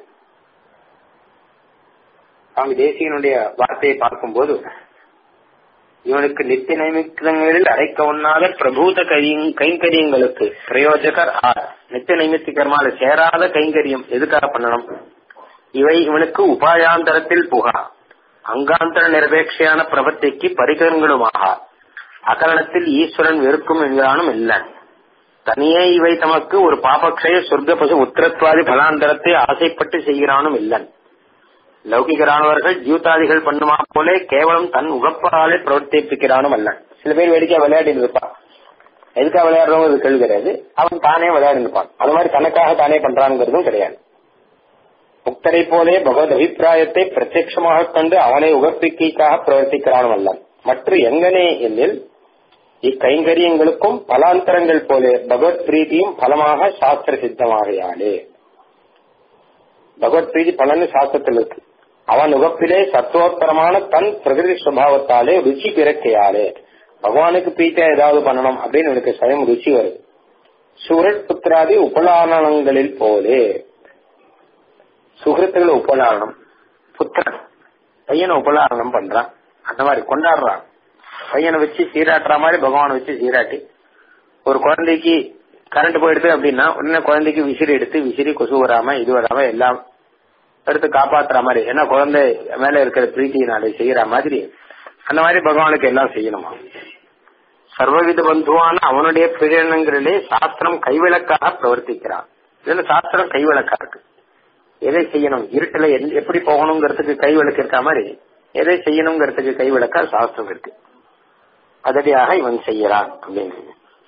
சுவாமி தேசியனுடைய வார்த்தையை பார்க்கும்போது இவனுக்கு நித்திய நைமித்தங்களில் அடைக்க ஒண்ணாத பிரபூத கைங்கரியங்களுக்கு பிரயோஜகர் ஆர் நித்திய நைமித்திகரமால சேராத கைங்கரியம் எதுக்காக பண்ணணும் இவை இவனுக்கு உபாயாந்தரத்தில் புகா அங்காந்தர நிரபேட்சையான பிரபத்திக்கு பரிகரங்களுமாக அகரணத்தில் ஈஸ்வரன் வெறுக்கும் என்கிறானும் இல்லை தனியே இவை தமக்கு ஒரு பாபக்ஷய சொர்க்க பசு உத்திரத்வாதி பலாந்தரத்தை ஆசைப்பட்டு செய்கிறானும் இல்லன் லௌகிகரானவர்கள் ஜீவதாதிகள் பண்ணுமா போலே கேவலம் தன் உகப்பாலே பிரவர்த்திப்பிக்கிறானும் அல்ல சில பேர் வேடிக்கை விளையாடி இருப்பான் எதுக்காக விளையாடுறவங்க அது கேள்வி கிடையாது அவன் தானே விளையாடி இருப்பான் அது மாதிரி தனக்காக தானே பண்றாங்கிறதும் கிடையாது முக்தரை போலே பகவத் அபிப்பிராயத்தை பிரத்யட்சமாக கண்டு அவனை உகப்பிக்கைக்காக பிரவர்த்திக்கிறானும் அல்ல மற்ற எங்கனே எனில் இக்கைங்கரியங்களுக்கும் பலாந்தரங்கள் போல பகவத் பிரீதியும் பலமாக சாஸ்திர சித்தமாகையாலே பகவத் பிரீதி பலன்னு சாஸ்திரத்தில் இருக்கு அவன் உகப்பிலே சத்துவோத்தரமான தன் பிரகிருதி சுவாவத்தாலே ருச்சி பிறக்கையாலே பகவானுக்கு பிரீத்தியா ஏதாவது பண்ணணும் அப்படின்னு எனக்கு சுயம் ருச்சி வருது சுரட் புத்திராதி உபலானங்களில் போலே சுகிருத்துகளை உபலாரணம் புத்திரன் பையனை உபலாரணம் பண்றான் அந்த மாதிரி கொண்டாடுறான் பையனை வச்சு சீராட்டுற மாதிரி பகவானை வச்சு சீராட்டி ஒரு குழந்தைக்கு கரண்ட் போயிடுது அப்படின்னா உடனே குழந்தைக்கு விசிறி எடுத்து விசிறி கொசு வராம இது வராம எல்லாம் எடுத்து காப்பாத்துற மாதிரி ஏன்னா குழந்தை மேல இருக்கிற பிரீத்தியினாலே செய்யற மாதிரி அந்த மாதிரி பகவானுக்கு எல்லாம் செய்யணுமா சர்வவித பந்துவான அவனுடைய பிரேரணங்களிலே சாஸ்திரம் கைவிளக்காக பிரவர்த்திக்கிறான் இதுல சாஸ்திரம் கைவிளக்கா இருக்கு எதை செய்யணும் இருட்டுல எந்த- எப்படி போகணுங்கிறதுக்கு கைவிளக்கு இருக்க மாதிரி எதை செய்யணுங்கிறதுக்கு கைவிளக்கா சாஸ்திரம் இருக்கு அதடியாக இவன் செய்யறான் அப்படின்னு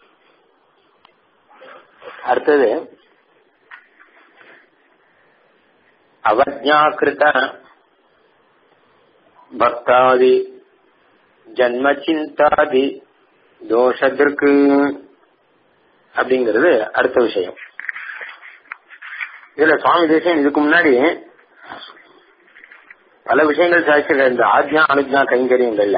அடுத்தது அவஜாக்கிருத பக்தாதி ஜன்ம சிந்தாதி தோஷத்திற்கு அப்படிங்கிறது அடுத்த விஷயம் இதுல சுவாமி தேசியம் இதுக்கு முன்னாடி பல விஷயங்கள் சாதிச்சிருக்காரு இந்த ஆஜ்ஞா அனுஜ்ஞா கைங்கரியங்கள்ல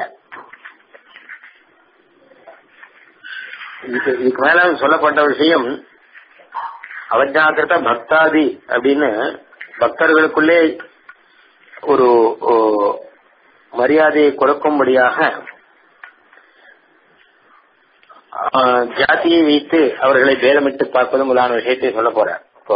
இதுக்கு இதுக்கு மேல சொல்லப்பட்ட விஷயம் அவஜாக்கிரத பக்தாதி அப்படின்னு பக்தர்களுக்குள்ளே ஒரு ஓ, மரியாதையை கொடுக்கும்படியாக ஆ, ஜாதியை வைத்து அவர்களை பேதமிட்டு பார்ப்பது முதலான விஷயத்தை சொல்ல போறார் இப்போ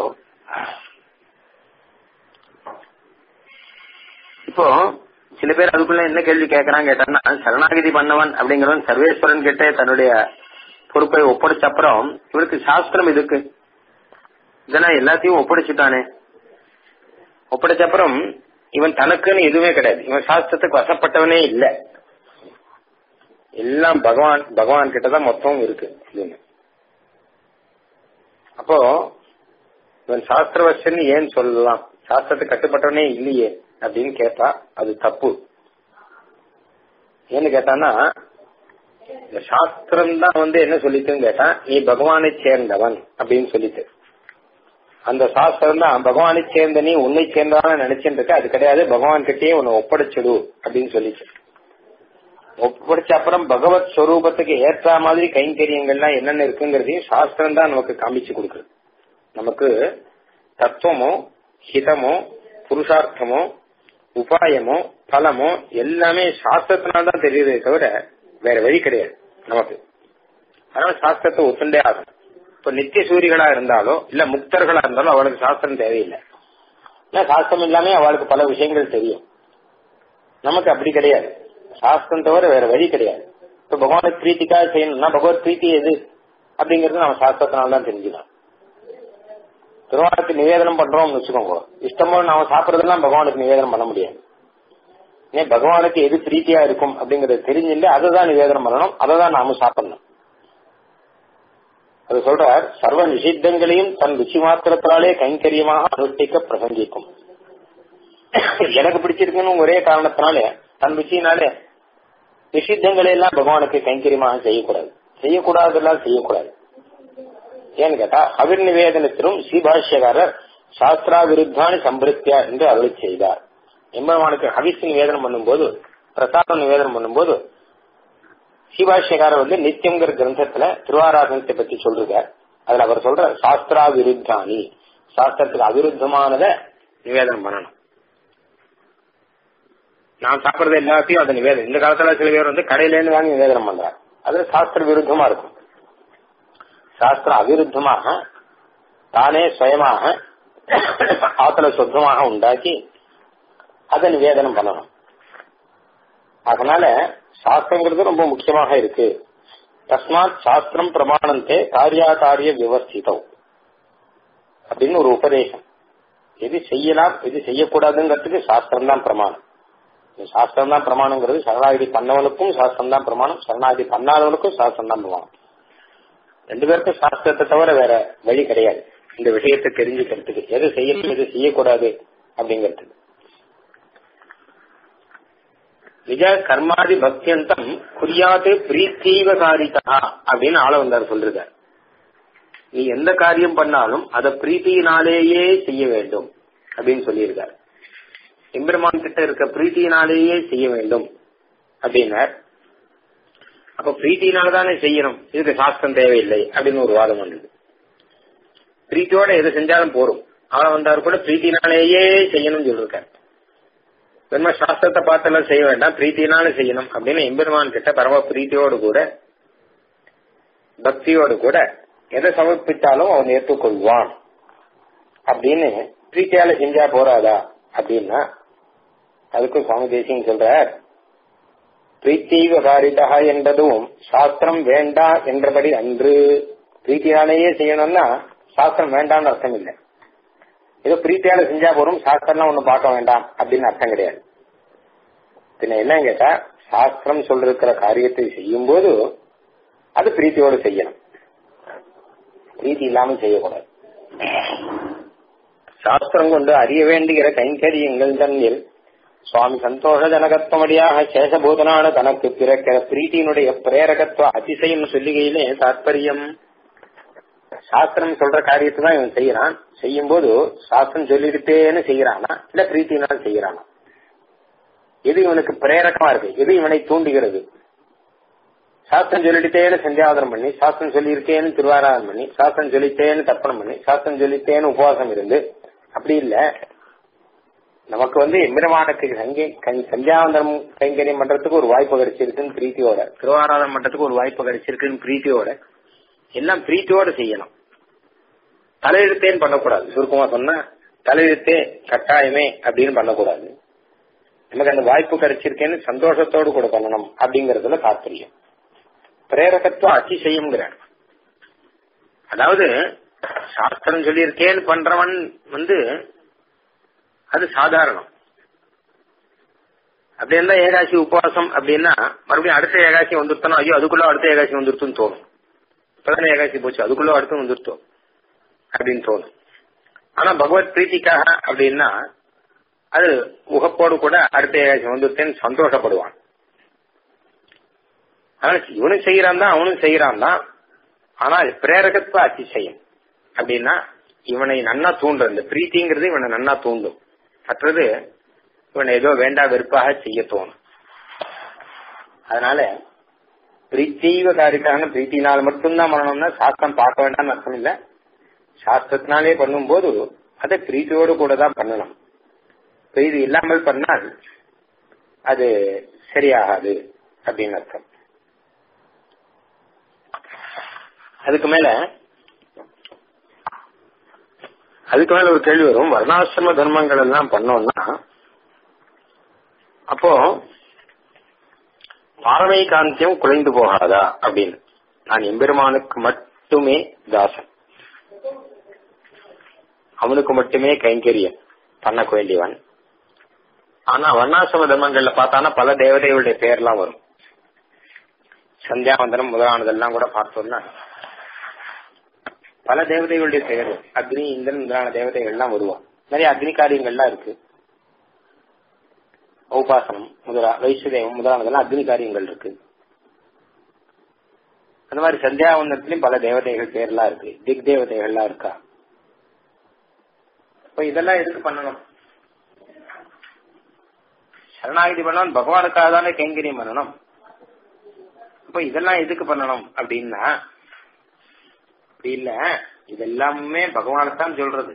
இப்போ சில பேர் அதுக்குள்ள என்ன கேள்வி கேட்கறாங்க கேட்டான்னா சரணாகதி பண்ணவன் அப்படிங்கிறவன் சர்வேஸ்வரன் கிட்ட தன்னுடைய பொறுப்பை ஒப்படைச்ச அப்புறம் இவருக்கு சாஸ்திரம் இதுக்கு இதெல்லாம் எல்லாத்தையும் ஒப்படைச்சுட்டானே ஒப்படைச்ச அப்புறம் இவன் தனக்குன்னு எதுவுமே கிடையாது இவன் சாஸ்திரத்துக்கு வசப்பட்டவனே இல்ல எல்லாம் பகவான் பகவான் கிட்டதான் மொத்தம் இருக்கு இதுன்னு அப்போ இவன் சாஸ்திரவசன் ஏன் சொல்லலாம் சாஸ்திரத்துக்கு கட்டுப்பட்டவனே இல்லையே அப்படின்னு கேட்டா அது தப்பு ஏன்னு கேட்டான்னா இந்த சாஸ்திரம் தான் வந்து என்ன சொல்லிட்டுன்னு கேட்டா நீ பகவானை சேர்ந்தவன் அப்படின்னு சொல்லிட்டு அந்த சாஸ்திரம் தான் பகவானை சேர்ந்த நீ உன்னை சேர்ந்தவன நினைச்சுட்டு இருக்க அது கிடையாது பகவான் கிட்டயே உன்னை ஒப்படைச்சிடு அப்படின்னு சொல்லிச்சு ஒப்படைச்ச அப்புறம் பகவத் ஸ்வரூபத்துக்கு ஏற்ற மாதிரி கைங்கரியங்கள்லாம் என்னென்ன இருக்குங்கிறதையும் சாஸ்திரம் தான் நமக்கு காமிச்சு கொடுக்குது நமக்கு தத்துவமோ ஹிதமோ புருஷார்த்தமோ உபாயமோ பலமோ எல்லாமே சாஸ்திரத்தினால தான் தெரியுதே தவிர வேற வழி கிடையாது நமக்கு அதனால சாஸ்திரத்தை ஒத்துண்டே ஆகும் இப்ப நித்திய சூரிகளா இருந்தாலோ இல்ல முக்தர்களா இருந்தாலும் அவளுக்கு சாஸ்திரம் தேவையில்லை ஏன்னா சாஸ்திரம் இல்லாம அவளுக்கு பல விஷயங்கள் தெரியும் நமக்கு அப்படி கிடையாது சாஸ்திரம் தவிர வேற வழி கிடையாது இப்ப பகவானுக்கு பிரீத்திக்காக செய்யணும்னா பகவத் பிரீத்தி எது அப்படிங்கறது நம்ம சாஸ்திரத்தினால தான் தெரிஞ்சுக்கலாம் திருவாரூருக்கு நிவேதனம் பண்றோம்னு வச்சுக்கோங்க இஷ்டமோ நாம சாப்பிடறதெல்லாம் பகவானுக்கு நிவேதனம் பண்ண முடியாது ஏன் பகவானுக்கு எது பிரீத்தியா இருக்கும் அப்படிங்கறது தெரிஞ்சுட்டு அதை தான் நிவேதனம் பண்ணணும் அதை தான் நாம சாப்பிடணும் அது சொல்றார் சர்வ நிஷித்தங்களையும் தன் ருச்சி மாத்திரத்தினாலே கைங்கரியமாக அனுஷ்டிக்க பிரசங்கிக்கும் எனக்கு பிடிச்சிருக்குன்னு ஒரே காரணத்தினாலே தன் ருச்சியினாலே நிஷித்தங்களை எல்லாம் பகவானுக்கு கைங்கரியமாக செய்யக்கூடாது செய்யக்கூடாதெல்லாம் செய்யக்கூடாது ஏன்னு கேட்டா அவிர் நிவேதனத்திலும் ஸ்ரீபாஷ்யகாரர் சாஸ்திரா விருத்தானி சம்பிருத்தியா என்று அருளி செய்தார் எம்பெருமானுக்கு ஹவிஸ் நிவேதனம் பண்ணும்போது பிரசாதம் நிவேதனம் பண்ணும்போது ஸ்ரீபாஷ்யகாரர் வந்து நித்தியங்கிற கிரந்தத்துல திருவாராதனத்தை பத்தி சொல்றார் அதுல அவர் சொல்ற சாஸ்திரா விருத்தானி சாஸ்திரத்துக்கு அவிருத்தமானத நிவேதனம் பண்ணணும் நான் சாப்பிடுறது எல்லாத்தையும் அதை நிவேதனம் இந்த காலத்துல சில பேர் வந்து கடையில இருந்து வாங்கி நிவேதனம் பண்றாங்க அது சாஸ்திர விருத்தமா இருக்கும் சாஸ்திர அவிருத்தமாக தானே சுயமாக ஆத்தல சுத்தமாக உண்டாக்கி அதை நிவேதனம் பண்ணணும் அதனால சாஸ்திரங்கிறது ரொம்ப முக்கியமாக இருக்கு தஸ்மாத் சாஸ்திரம் பிரமாணந்தே காரியாகாரிய விவஸ்திதம் அப்படின்னு ஒரு உபதேசம் எது செய்யலாம் எது செய்யக்கூடாதுங்கிறதுக்கு சாஸ்திரம் தான் பிரமாணம் இந்த சாஸ்திரம் தான் பிரமாணங்கிறது சரணாகதி பண்ணவனுக்கும் சாஸ்திரம் தான் பிரமாணம் சரணாகதி பண்ணாதவனுக்கும் சாஸ்திரம் தான் பிரமாணம் ரெண்டு பேருக்கும் சாஸ்திரத்தை தவிர வேற வழி கிடையாது இந்த விஷயத்தை தெரிஞ்சுக்கிறதுக்கு எது செய்யணும் எது செய்யக்கூடாது அப்படிங்கிறதுக்கு நிஜ கர்மாதி பக்தியந்தம் குறியாது பிரீத்தீவ காரிதா அப்படின்னு ஆள வந்தார் சொல்றார் நீ எந்த காரியம் பண்ணாலும் அதை பிரீத்தியினாலேயே செய்ய வேண்டும் அப்படின்னு சொல்லியிருக்கார் எம்பெருமான் கிட்ட இருக்க பிரீத்தியினாலேயே செய்ய வேண்டும் அப்படின்னார் அப்ப பிரீத்தியினாலதானே செய்யணும் இதுக்கு சாஸ்திரம் தேவையில்லை அப்படின்னு ஒரு வாதம் வந்தது பிரீத்தியோட எது செஞ்சாலும் போரும் ஆள வந்தார் கூட பிரீத்தினாலேயே செய்யணும்னு சொல்லிருக்காரு பெருமா சாஸ்திரத்தை பார்த்தெல்லாம் செய்ய வேண்டாம் பிரீத்தினால செய்யணும் அப்படின்னு எம்பெருமான் கிட்ட பரம பிரீத்தியோடு கூட பக்தியோடு கூட எதை சமர்ப்பித்தாலும் அவன் ஏற்றுக்கொள்வான் அப்படின்னு பிரீத்தியால செஞ்சா போறாதா அப்படின்னா அதுக்கும் சுவாமி தேசியம் சொல்றார் பிரீத்தீவ காரிதா என்பதும் சாஸ்திரம் வேண்டா என்றபடி அன்று பிரீத்தியாலேயே செய்யணும்னா சாஸ்திரம் வேண்டாம்னு அர்த்தம் இல்லை ஏதோ பிரீத்தியால செஞ்சா போறோம் சாஸ்திரம்லாம் ஒண்ணும் பார்க்க வேண்டாம் அப்படின்னு அர்த்தம் கிடையாது பின்ன என்ன கேட்டா சாஸ்திரம் சொல்லிருக்கிற காரியத்தை செய்யும் போது அது பிரீத்தியோடு செய்யணும் பிரீத்தி இல்லாம செய்யக்கூடாது சாஸ்திரம் கொண்டு அறிய வேண்டுகிற கைங்கரியங்கள் தன்னில் சுவாமி சந்தோஷஜனகத்துவமடியாக சேஷபூதனான தனக்கு பிறக்கிற பிரீத்தியினுடைய பிரேரகத்துவ அதிசயம் சொல்லுகையிலே தாற்பயம் சாஸ்திரம் சொல்ற காரியத்தை தான் இவன் செய்யறான் செய்யும் போது சாஸ்திரம் சொல்லிக்கிட்டேன்னு செய்யறானா இல்ல பிரீத்தினால செய்யறானா எது இவனுக்கு பிரேரகமா இருக்கு எது இவனை தூண்டுகிறது சாஸ்திரம் சொல்லிட்டேன்னு சந்தியாவதனம் பண்ணி சாஸ்திரம் சொல்லியிருக்கேன்னு திருவாராதனம் பண்ணி சாஸ்திரம் சொல்லிட்டேன்னு தர்ப்பணம் பண்ணி சாஸ்திரம் சொல்லிட்டேன்னு உபவாசம் இருந்து அப்படி இல்ல நமக்கு வந்து எம்பெருமானுக்கு சங்கி சந்தியாவந்தனம் கைங்கரியம் பண்றதுக்கு ஒரு வாய்ப்பு கிடைச்சிருக்குன்னு பிரீத்தியோட திருவாராதனம் பண்றதுக்கு ஒரு வாய்ப்பு கிடைச்சிருக்குன்னு பிரீத்தியோட எல்லாம் பிரீத்தியோட செய்யணும் தலையெழுத்தேன்னு பண்ணக்கூடாது சுருக்கமா சொன்னா தலையெழுத்தே கட்டாயமே அப்படின்னு பண்ணக்கூடாது நமக்கு அந்த வாய்ப்பு கிடைச்சிருக்கேன்னு சந்தோஷத்தோடு கூட பண்ணணும் அப்படிங்கறதுல தாற்பயம் பிரேரகத்துவம் அதிசயம்ங்கிற அதாவது சாஸ்திரம் சொல்லியிருக்கேன்னு பண்றவன் வந்து அது சாதாரணம் அப்படி இருந்தா ஏகாசி உபவாசம் அப்படின்னா மறுபடியும் அடுத்த ஏகாசி வந்துருத்தனும் ஐயோ அதுக்குள்ள அடுத்த ஏகாசி வந்துருத்துன்னு தோணும் இப்பதானே ஏகாசி போச்சு அதுக்குள்ள அடுத்து வந்துருத்தோம் அப்படின்னு தோணும் ஆனா பகவத் பிரீத்திக்காக அப்படின்னா அது உகப்போடு கூட அடுத்த ஏகாசி வந்துருத்தேன்னு சந்தோஷப்படுவான் ஆனா இவனும் செய்யறான் தான் அவனும் செய்யறான் தான் ஆனால் பிரேரகத்துவ அதிசயம் அப்படின்னா இவனை நன்னா தூண்டும் இந்த பிரீத்திங்கிறது இவனை நன்னா தூண்டும் மற்றது இவனை ஏதோ வேண்டா வெறுப்பாக செய்ய தோணும் அதனால பிரீத்தீவ காரிக்கான பிரீத்தினால் மட்டும்தான் பண்ணணும்னா சாஸ்திரம் பார்க்க வேண்டாம்னு அர்த்தம் இல்ல சாஸ்திரத்தினாலே பண்ணும்போது அதை பிரீத்தியோடு கூட தான் பண்ணணும் பிரீதி இல்லாமல் பண்ணால் அது சரியாகாது அப்படின்னு அர்த்தம் அதுக்கு மேல அதுக்கு மேல ஒரு கேள்வி வரும் வர்ணாசிரம தர்மங்கள் எல்லாம் பண்ணோம்னா அப்போ பாரமை காந்தியம் குலைந்து போகாதா அப்படின்னு நான் எம்பெருமானுக்கு மட்டுமே தாசன் அவனுக்கு மட்டுமே கைங்கரியம் பண்ண வேண்டியவன் ஆனா வர்ணாசிரம தர்மங்கள்ல பார்த்தானா பல தேவதைகளுடைய பெயர்லாம் வரும் சந்தியாவந்தனம் முதலானதெல்லாம் கூட பார்த்தோம்னா பல தேவதைகளுடைய பெயர் அக்னி இந்திரன் முதலான தேவதைகள் எல்லாம் வருவான் நிறைய அக்னி காரியங்கள்லாம் இருக்கு உபாசனம் முதலா வைசுதேவம் முதலானதெல்லாம் அக்னி காரியங்கள் இருக்கு அந்த மாதிரி சந்தியாவந்தத்திலும் பல தேவதைகள் பேர்லாம் இருக்கு திக் தேவதைகள்லாம் இருக்கா இப்ப இதெல்லாம் எதுக்கு பண்ணணும் சரணாகிதி பண்ணணும் பகவானுக்காக தானே கைங்கரியம் பண்ணணும் இப்ப இதெல்லாம் எதுக்கு பண்ணணும் அப்படின்னா அப்படி இல்ல இதெல்லாமே பகவானுக்கு சொல்றது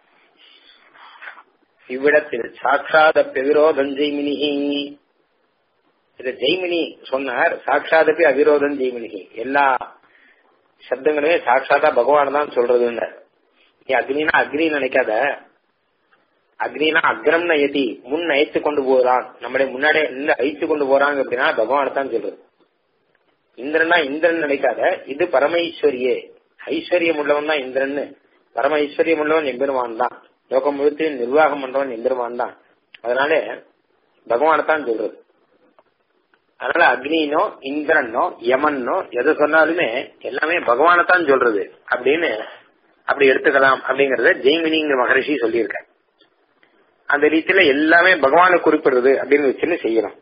இவ்விடத்தில் சாட்சாத பெவிரோதம் ஜெய்மினிஹி இத ஜெய்மினி சொன்னார் சாட்சாதப்பி அவிரோதம் ஜெய்மினிஹி எல்லா சப்தங்களுமே சாட்சாதா பகவான் தான் சொல்றதுன்னு நீ அக்னினா அக்னி நினைக்காத அக்னினா அக்ரம் நயதி முன் நயத்து கொண்டு போறான் நம்மளை முன்னாடியே இந்த அழித்து கொண்டு போறாங்க அப்படின்னா பகவான் தான் சொல்றது இந்திரனா இந்திரன் நினைக்காத இது பரமேஸ்வரியே ஐஸ்வர்யம் உள்ளவன் தான் இந்திரன் பரம ஐஸ்வர்யம் உள்ளவன் எம்பெருமான் தான் லோகம் முழுத்து நிர்வாகம் பண்றவன் எம்பெருமான் தான் அதனால பகவானை தான் சொல்றது அதனால அக்னினோ இந்திரனோ யமன்னோ எதை சொன்னாலுமே எல்லாமே பகவானை தான் சொல்றது அப்படின்னு அப்படி எடுத்துக்கலாம் அப்படிங்கறத ஜெய்மினிங்கிற மகரிஷி சொல்லியிருக்க அந்த ரீதியில எல்லாமே பகவானை குறிப்பிடுறது அப்படின்னு வச்சுன்னு செய்யணும்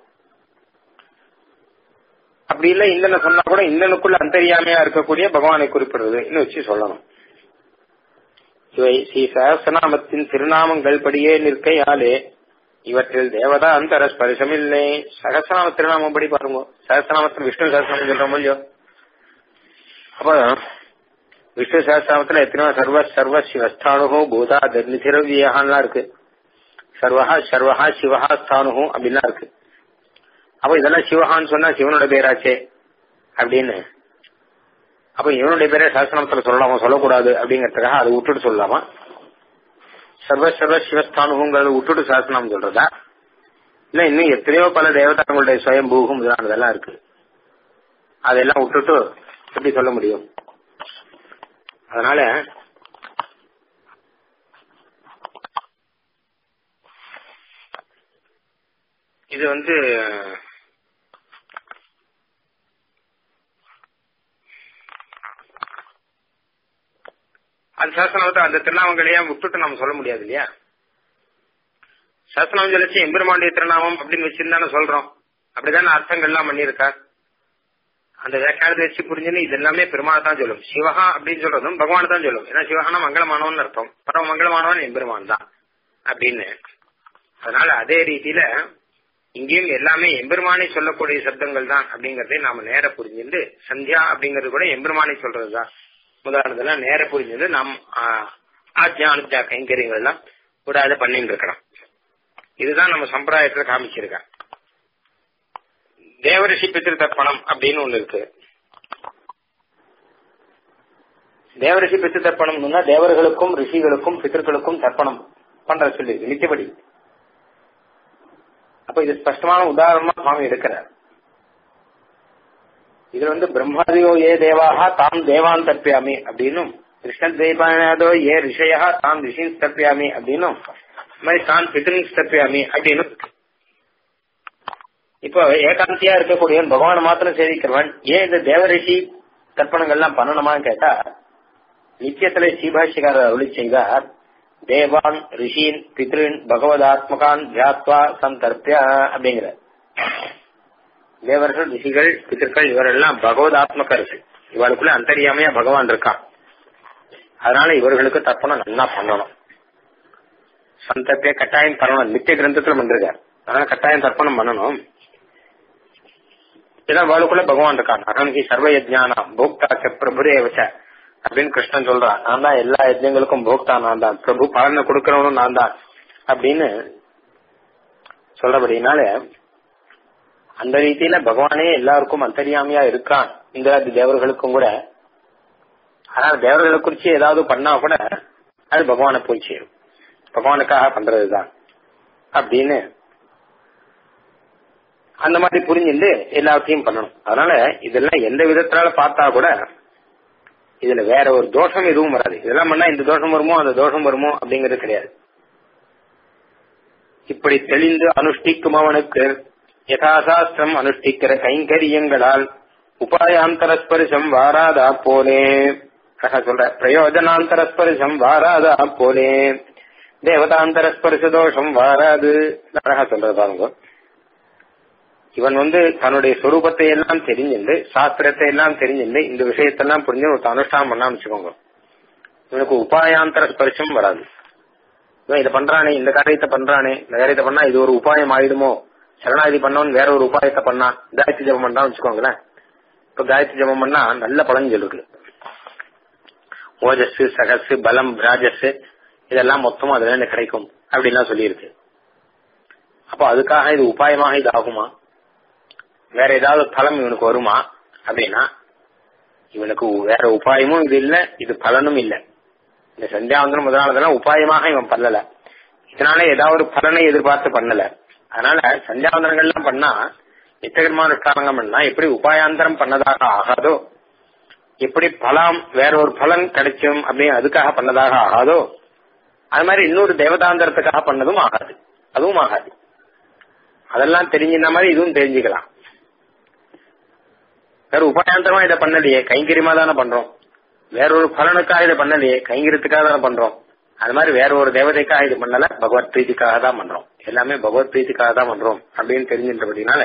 அப்படி இல்ல இந்தன சொன்னா கூட இந்தனுக்குள்ள அந்தரியாமையா இருக்கக்கூடிய பகவானை குறிப்பிடுறது வச்சு சொல்லணும் இவை ஸ்ரீ சகசநாமத்தின் திருநாமங்கள் படியே நிற்கையாலே இவற்றில் தேவதா அந்தர ஸ்பரிசமில்லை சகசநாம திருநாமம் படி பாருங்க சகசநாமத்தில் விஷ்ணு சகசநாமம் சொல்றோம் இல்லையோ அப்ப விஷ்ணு சகசநாமத்துல எத்தனையோ சர்வ சர்வ சிவஸ்தானு பூதா தர்நிதிரவியான்லாம் இருக்கு சர்வஹா சர்வஹா சிவஹா ஸ்தானு அப்படின்லாம் இருக்கு அப்ப இதெல்லாம் சிவஹான்னு சொன்னா சிவனோட பேராச்சே அப்படின்னு அப்ப இவனுடைய பேரே சாஸ்திரத்துல சொல்லலாமா சொல்லக்கூடாது அப்படிங்கறதுக்காக அதை விட்டுட்டு சொல்லலாமா சர்வ சர்வ சிவஸ்தானுங்கிறத விட்டுட்டு சாசனம் சொல்றதா இல்ல இன்னும் எத்தனையோ பல தேவதாங்களுடைய சுயம்பூகம் முதலானதெல்லாம் இருக்கு அதெல்லாம் விட்டுட்டு எப்படி சொல்ல முடியும் அதனால இது வந்து அது சாசனத்தை அந்த திருநாமங்களையா விட்டுட்டு நம்ம சொல்ல முடியாது இல்லையா சாசனம் சொல்லிச்சு எம்பெருமாண்டிய திருநாமம் அப்படின்னு வச்சிருந்தானே சொல்றோம் அப்படிதானே அர்த்தங்கள்லாம் பண்ணியிருக்கா அந்த வியாக்கியானத்தை வச்சு புரிஞ்சுன்னு இது எல்லாமே பெருமாள் தான் சொல்லும் சிவஹா அப்படின்னு சொல்றதும் பகவான் தான் சொல்லும் ஏன்னா சிவஹானா மங்களமானவன் அர்த்தம் பரம மங்களமானவன் எம்பெருமான் தான் அப்படின்னு அதனால அதே ரீதியில இங்கேயும் எல்லாமே எம்பெருமானை சொல்லக்கூடிய சப்தங்கள் தான் அப்படிங்கறதை நாம நேர புரிஞ்சுட்டு சந்தியா அப்படிங்கறது கூட எம்பெருமானை சொல்றதுதான் முதலானதெல்லாம் நேர புரிஞ்சது நாம் ஆஜ்யா அனுஜா கைங்கரியங்கள் எல்லாம் கூட அதை பண்ணிட்டு இருக்கிறோம் இதுதான் நம்ம சம்பிரதாயத்துல காமிச்சிருக்கேன் தேவரிஷி பித்திரு தர்ப்பணம் அப்படின்னு ஒண்ணு இருக்கு தேவரிஷி பித்திரு தர்ப்பணம்னா தேவர்களுக்கும் ரிஷிகளுக்கும் பித்திருக்களுக்கும் தர்ப்பணம் பண்ற சொல்லி நித்தியபடி அப்ப இது ஸ்பஷ்டமான உதாரணமா சுவாமி எடுக்கிறார் இது வந்து பிரம்மாதியோ ஏ தேவாக தாம் தேவான் தப்பியாமி அப்படின்னும் கிருஷ்ண தேவானதோ ஏ ரிஷயா தாம் ரிஷின் தப்பியாமி அப்படின்னும் மாதிரி தான் பித்ரின் தப்பியாமி அப்படின்னு இப்போ ஏகாந்தியா இருக்கக்கூடியவன் பகவான் மாத்திரம் சேவிக்கிறவன் ஏன் இந்த தேவரிஷி தர்ப்பணங்கள்லாம் பண்ணணுமான்னு கேட்டா நித்தியத்திலே ஸ்ரீபாஷிகாரர் அருளி செய்தார் தேவான் ரிஷின் பித்ரின் பகவதாத்மகான் தியாத்வா சந்தர்ப்பியா அப்படிங்கிற தேவர்கள் ரிஷிகள் பித்திருக்கள் இவரெல்லாம் பகவதாத்மகர்கள் இவளுக்குள்ள அந்தரியாமையா பகவான் இருக்கான் அதனால இவர்களுக்கு தர்ப்பணம் நல்லா பண்ணணும் சந்தர்ப்பிய கட்டாயம் பண்ணணும் நித்திய கிரந்தத்துல பண்ணிருக்கார் அதனால கட்டாயம் தர்ப்பணம் பண்ணணும் ஏன்னா அவளுக்குள்ள பகவான் இருக்கான் அகம் ஹி சர்வ யஜ்ஞானா போக்தா பிரபுரே வச்ச அப்படின்னு கிருஷ்ணன் சொல்றான் நான் தான் எல்லா யஜ்ஞங்களுக்கும் போக்தா நான் தான் பிரபு பலனை கொடுக்கறவனும் நான் தான் அப்படின்னு சொல்றபடினால அந்த ரீதியில பகவானே எல்லாருக்கும் அந்தரியாமையா இருக்கான் இந்த தேவர்களுக்கும் கூட ஆனா தேவர்களை குறிச்சு ஏதாவது பண்ணா கூட அது பகவானை போய் சேரும் பகவானுக்காக பண்றதுதான் அப்படின்னு அந்த மாதிரி புரிஞ்சுட்டு எல்லாத்தையும் பண்ணணும் அதனால இதெல்லாம் எந்த விதத்தினால பார்த்தா கூட இதுல வேற ஒரு தோஷம் எதுவும் வராது இதெல்லாம் பண்ணா இந்த தோஷம் வருமோ அந்த தோஷம் வருமோ அப்படிங்கிறது கிடையாது இப்படி தெளிந்து அனுஷ்டிக்கும் அவனுக்கு யதாசாஸ்திரம் அனுஷ்டிக்கிற கைங்கரியங்களால் உபாயாந்தரஸ்பரிசம் வாராதா போலே சொல்ற பிரயோஜனாந்தரஸ்பரிசம் வாராதா போலே தேவதாந்தரஸ்பரிச தோஷம் வாராது அழகா சொல்றது பாருங்க இவன் வந்து தன்னுடைய சொரூபத்தை எல்லாம் தெரிஞ்சுண்டு சாஸ்திரத்தை எல்லாம் தெரிஞ்சுண்டு இந்த விஷயத்தெல்லாம் புரிஞ்சு ஒரு அனுஷ்டானம் பண்ணா வச்சுக்கோங்க இவனுக்கு உபாயாந்தர ஸ்பரிசம் வராது இவன் இதை பண்றானே இந்த காரியத்தை பண்றானே இந்த காரியத்தை பண்ணா இது ஒரு உபாயம் ஆயிடுமோ சரணாகதி பண்ணவன் வேற ஒரு உபாயத்தை பண்ணா காயத்ரி ஜபம் பண்ணான்னு வச்சுக்கோங்களேன் இப்ப காயத்ரி ஜபம் பண்ணா நல்ல பலன் சொல்லுது ஓஜஸ் சகஸ் பலம் ராஜஸ் இதெல்லாம் மொத்தமும் அதுல இருந்து கிடைக்கும் அப்படின்லாம் சொல்லியிருக்கு அப்போ அதுக்காக இது உபாயமாக இது ஆகுமா வேற ஏதாவது பலம் இவனுக்கு வருமா அப்படின்னா இவனுக்கு வேற உபாயமும் இது இல்ல இது பலனும் இல்ல இந்த சந்தியாவந்தனம் முதலானதெல்லாம் உபாயமாக இவன் பண்ணல இதனால ஏதாவது ஒரு பலனை எதிர்பார்த்து பண்ணல அதனால சந்தியாவந்தனங்கள்லாம் பண்ணா நித்தகர்மானுஷ்டானங்கள் பண்ணா எப்படி உபாயாந்தரம் பண்ணதாக ஆகாதோ எப்படி பலம் வேற ஒரு பலன் கிடைக்கும் அப்படின்னு அதுக்காக பண்ணதாக ஆகாதோ அது மாதிரி இன்னொரு தேவதாந்தரத்துக்காக பண்ணதும் ஆகாது அதுவும் ஆகாது அதெல்லாம் தெரிஞ்சிருந்த மாதிரி இதுவும் தெரிஞ்சுக்கலாம் வேற உபாயாந்தரமா இதை பண்ணலையே கைங்கரியமா தானே பண்றோம் வேற ஒரு பலனுக்காக இதை பண்ணலையே கைங்கரியத்துக்காக தானே பண்றோம் அது மாதிரி வேற ஒரு தேவதைக்காக இது பண்ணல பகவத் பிரீத்திக்காக தான் பண்றோம் எல்லாமே பகவத் பிரீத்திக்காக தான் பண்றோம் அப்படின்னு தெரிஞ்சின்றபடினால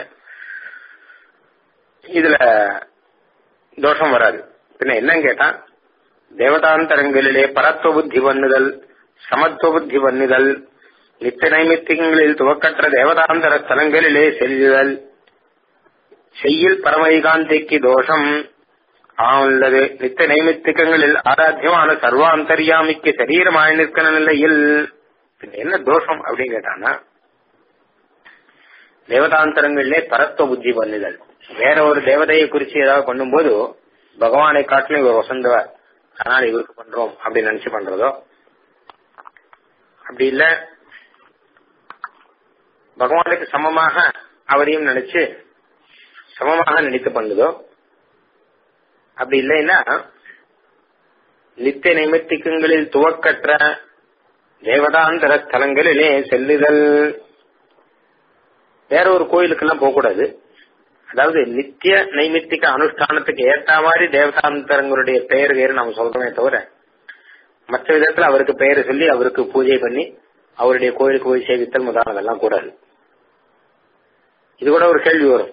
இதுல தோஷம் வராது பின்ன என்னன்னு கேட்டா தேவதாந்தரங்களிலே பரத்துவ புத்தி பண்ணுதல் சமத்துவ புத்தி பண்ணுதல் நித்திய நைமித்தியங்களில் துவக்கற்ற தேவதாந்தர ஸ்தலங்களிலே செல்லுதல் செய்யில் பரமைகாந்திக்கு தோஷம் உள்ளது நித்திய நைமித்திகங்களில் ஆராத்தியமான சர்வாந்தரியாமிக்கு சரீரமாய் நிற்கிற நிலையில் என்ன தோஷம் அப்படின்னு கேட்டானா தேவதாந்தரங்களிலே பரத்துவ புத்தி பண்ணுதல் வேற ஒரு தேவதையை குறிச்சு ஏதாவது பண்ணும்போது பகவானை காட்டிலும் இவர் வசந்தவர் அதனால இவருக்கு பண்றோம் அப்படின்னு நினைச்சு பண்றதோ அப்படி இல்ல பகவானுக்கு சமமாக அவரையும் நினைச்சு சமமாக நினைத்து பண்ணுதோ அப்படி இல்லைன்னா நித்திய நைமித்திகங்களில் துவக்கற்ற தேவதாந்தர ஸ்தலங்களிலே செல்லுதல் வேற ஒரு கோயிலுக்கெல்லாம் போகக்கூடாது அதாவது நித்திய நைமித்திக அனுஷ்டானத்துக்கு ஏற்ற மாதிரி தேவதாந்தரங்களுடைய பெயர் வேறு நம்ம சொல்றோமே தவிர மற்ற விதத்துல அவருக்கு பெயரை சொல்லி அவருக்கு பூஜை பண்ணி அவருடைய கோயிலுக்கு போய் சேவித்தல் முதலானதெல்லாம் கூடாது இது கூட ஒரு கேள்வி வரும்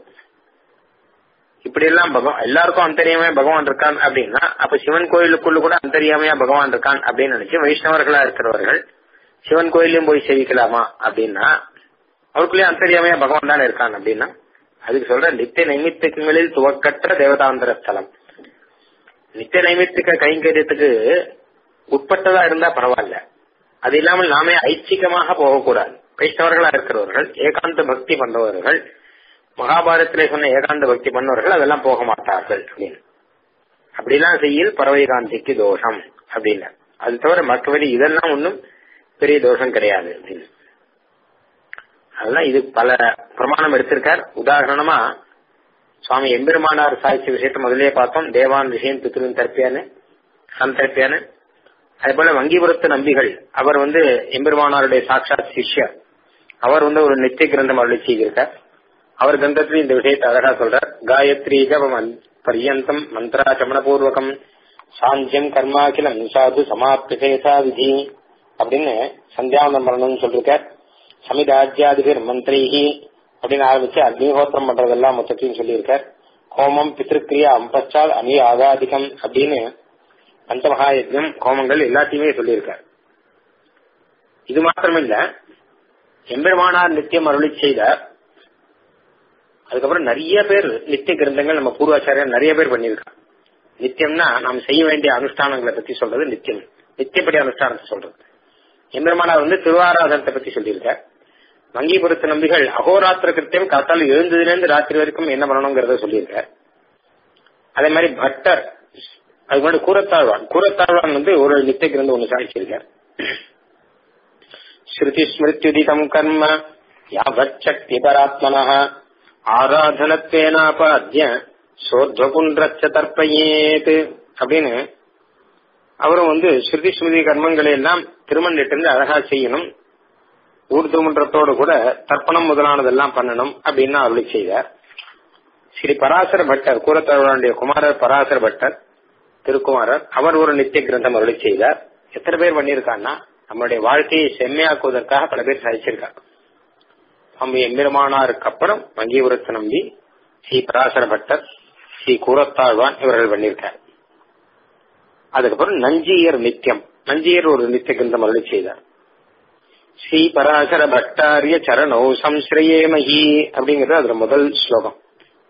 இப்படி எல்லாம் பகவான் எல்லாருக்கும் அந்தரியாமையா பகவான் இருக்கான் அப்படின்னா அப்ப சிவன் கோயிலுக்குள்ள கூட அந்தரியாமையா பகவான் இருக்கான் அப்படின்னு நினைச்சு வைஷ்ணவர்களா இருக்கிறவர்கள் சிவன் கோயிலையும் போய் சேவிக்கலாமா அப்படின்னா அவருக்குள்ளேயே அந்தரியாமையா பகவான் தானே இருக்கான் அப்படின்னா அதுக்கு சொல்ற நித்திய நைமித்திகங்களில் துவக்கற்ற தேவதாந்திர ஸ்தலம் நித்திய நைமித்திக கைங்கரியத்துக்கு உட்பட்டதா இருந்தா பரவாயில்ல அது இல்லாமல் நாமே ஐச்சிகமாக போகக்கூடாது வைஷ்ணவர்களா இருக்கிறவர்கள் ஏகாந்த பக்தி பண்றவர்கள் மகாபாரத்திலே சொன்ன ஏகாந்த பக்தி பண்ணவர்கள் அதெல்லாம் போக மாட்டார்கள் அப்படின்னு அப்படிலாம் செய்யல் பறவை காந்திக்கு தோஷம் அப்படின்னு அது தவிர மற்றபடி இதெல்லாம் ஒன்றும் பெரிய தோஷம் கிடையாது அப்படின்னு அதெல்லாம் இது பல பிரமாணம் எடுத்திருக்கார் உதாரணமா சுவாமி எம்பெருமானார் சாய்ச்சி விஷயத்தை முதலே பார்த்தோம் தேவான் விஷயம் பித்ருவின் தற்பியான்னு சந்தர்ப்பியான்னு அதே போல வங்கிபுரத்து நம்பிகள் அவர் வந்து எம்பெருமானாருடைய சாட்சாத் சிஷ்யர் அவர் வந்து ஒரு நித்திய கிரந்தம் அருளி செய்திருக்கார் அவர் கிரந்தத்தில் இந்த விஷயத்தை அழகா சொல்றார் காயத்ரி ஜபம் பரியந்தம் மந்திராச்சமன பூர்வகம் சாந்தியம் கர்மாக்கிலம் சாது சமாப்திசேசா விதி அப்படின்னு சந்தியாவந்தம் பண்ணணும்னு சொல்லிருக்கார் சமிதாஜ்யாதிபர் மந்திரிகி அப்படின்னு ஆரம்பிச்சு அக்னிஹோத்திரம் பண்றதெல்லாம் மொத்தத்தையும் சொல்லியிருக்கார் ஹோமம் பித்திருக்கிரியா அம்பச்சால் அமி ஆகாதிகம் அப்படின்னு பஞ்சமகாயஜம் ஹோமங்கள் எல்லாத்தையுமே சொல்லியிருக்கார் இது மாத்திரமில்ல எம்பெருமானார் நித்தியம் அருளி செய்தார் அதுக்கப்புறம் நிறைய பேர் நித்திய கிரந்தங்கள் நம்ம பூர்வாச்சாரியர் நிறைய பேர் பண்ணியிருக்காங்க நித்தியம்னா நாம் செய்ய வேண்டிய அனுஷ்டானங்களை பத்தி சொல்றது நித்தியம் நித்தியப்படி அனுஷ்டானத்தை சொல்றது எம்பெருமானார் வந்து திருவாராதனத்தை பத்தி சொல்லியிருக்கார் வங்கிபுரத்து நம்பிகள் அகோராத்திர கிருத்தியம் காத்தால் எழுந்ததுலேருந்து ராத்திரி வரைக்கும் என்ன பண்ணணுங்கிறத சொல்லியிருக்கார் அதே மாதிரி பட்டர் அது மாதிரி கூரத்தாழ்வான் கூரத்தாழ்வான் வந்து ஒரு நித்திய கிரந்தம் ஒன்று சாதிச்சிருக்கார் ஸ்ருதி ஸ்மிருத்யுதிதம் கர்ம யாவத் சக்தி பராத்மன ஆராதனத்தேனாபாத்திய சோத்வகுன்றச்ச தர்ப்பயேத் அப்படின்னு அவரும் வந்து ஸ்ருதி ஸ்மிருதி கர்மங்களை எல்லாம் திருமணிட்டு அழகா செய்யணும் ஊர்துமன்றத்தோடு கூட தர்ப்பணம் முதலானதெல்லாம் பண்ணணும் அப்படின்னு அருளி செய்தார் ஸ்ரீ பராசர பட்டர் கூரத்தவர்களுடைய குமாரர் பராசர பட்டர் திருக்குமாரர் அவர் ஒரு நித்திய கிரந்தம் அருளி செய்தார் எத்தனை பேர் பண்ணியிருக்காங்கன்னா நம்மளுடைய வாழ்க்கையை செம்மையாக்குவதற்காக பல பேர் சாதிச்சிருக்காங்க நம்ம எம்பெருமானாருக்கு அப்புறம் வங்கிபுரத்தை நம்பி ஸ்ரீ பராசர பட்டர் ஸ்ரீ கூரத்தாழ்வான் இவர்கள் பண்ணியிருக்கார் அதுக்கப்புறம் நஞ்சியர் நித்தியம் நஞ்சியர் ஒரு நித்திய கிரந்தம் அருளி செய்தார் ஸ்ரீ பராசர பட்டாரிய சரணோ சம்ஸ்ரயேமஹி அப்படிங்கிறது அதுல முதல் ஸ்லோகம்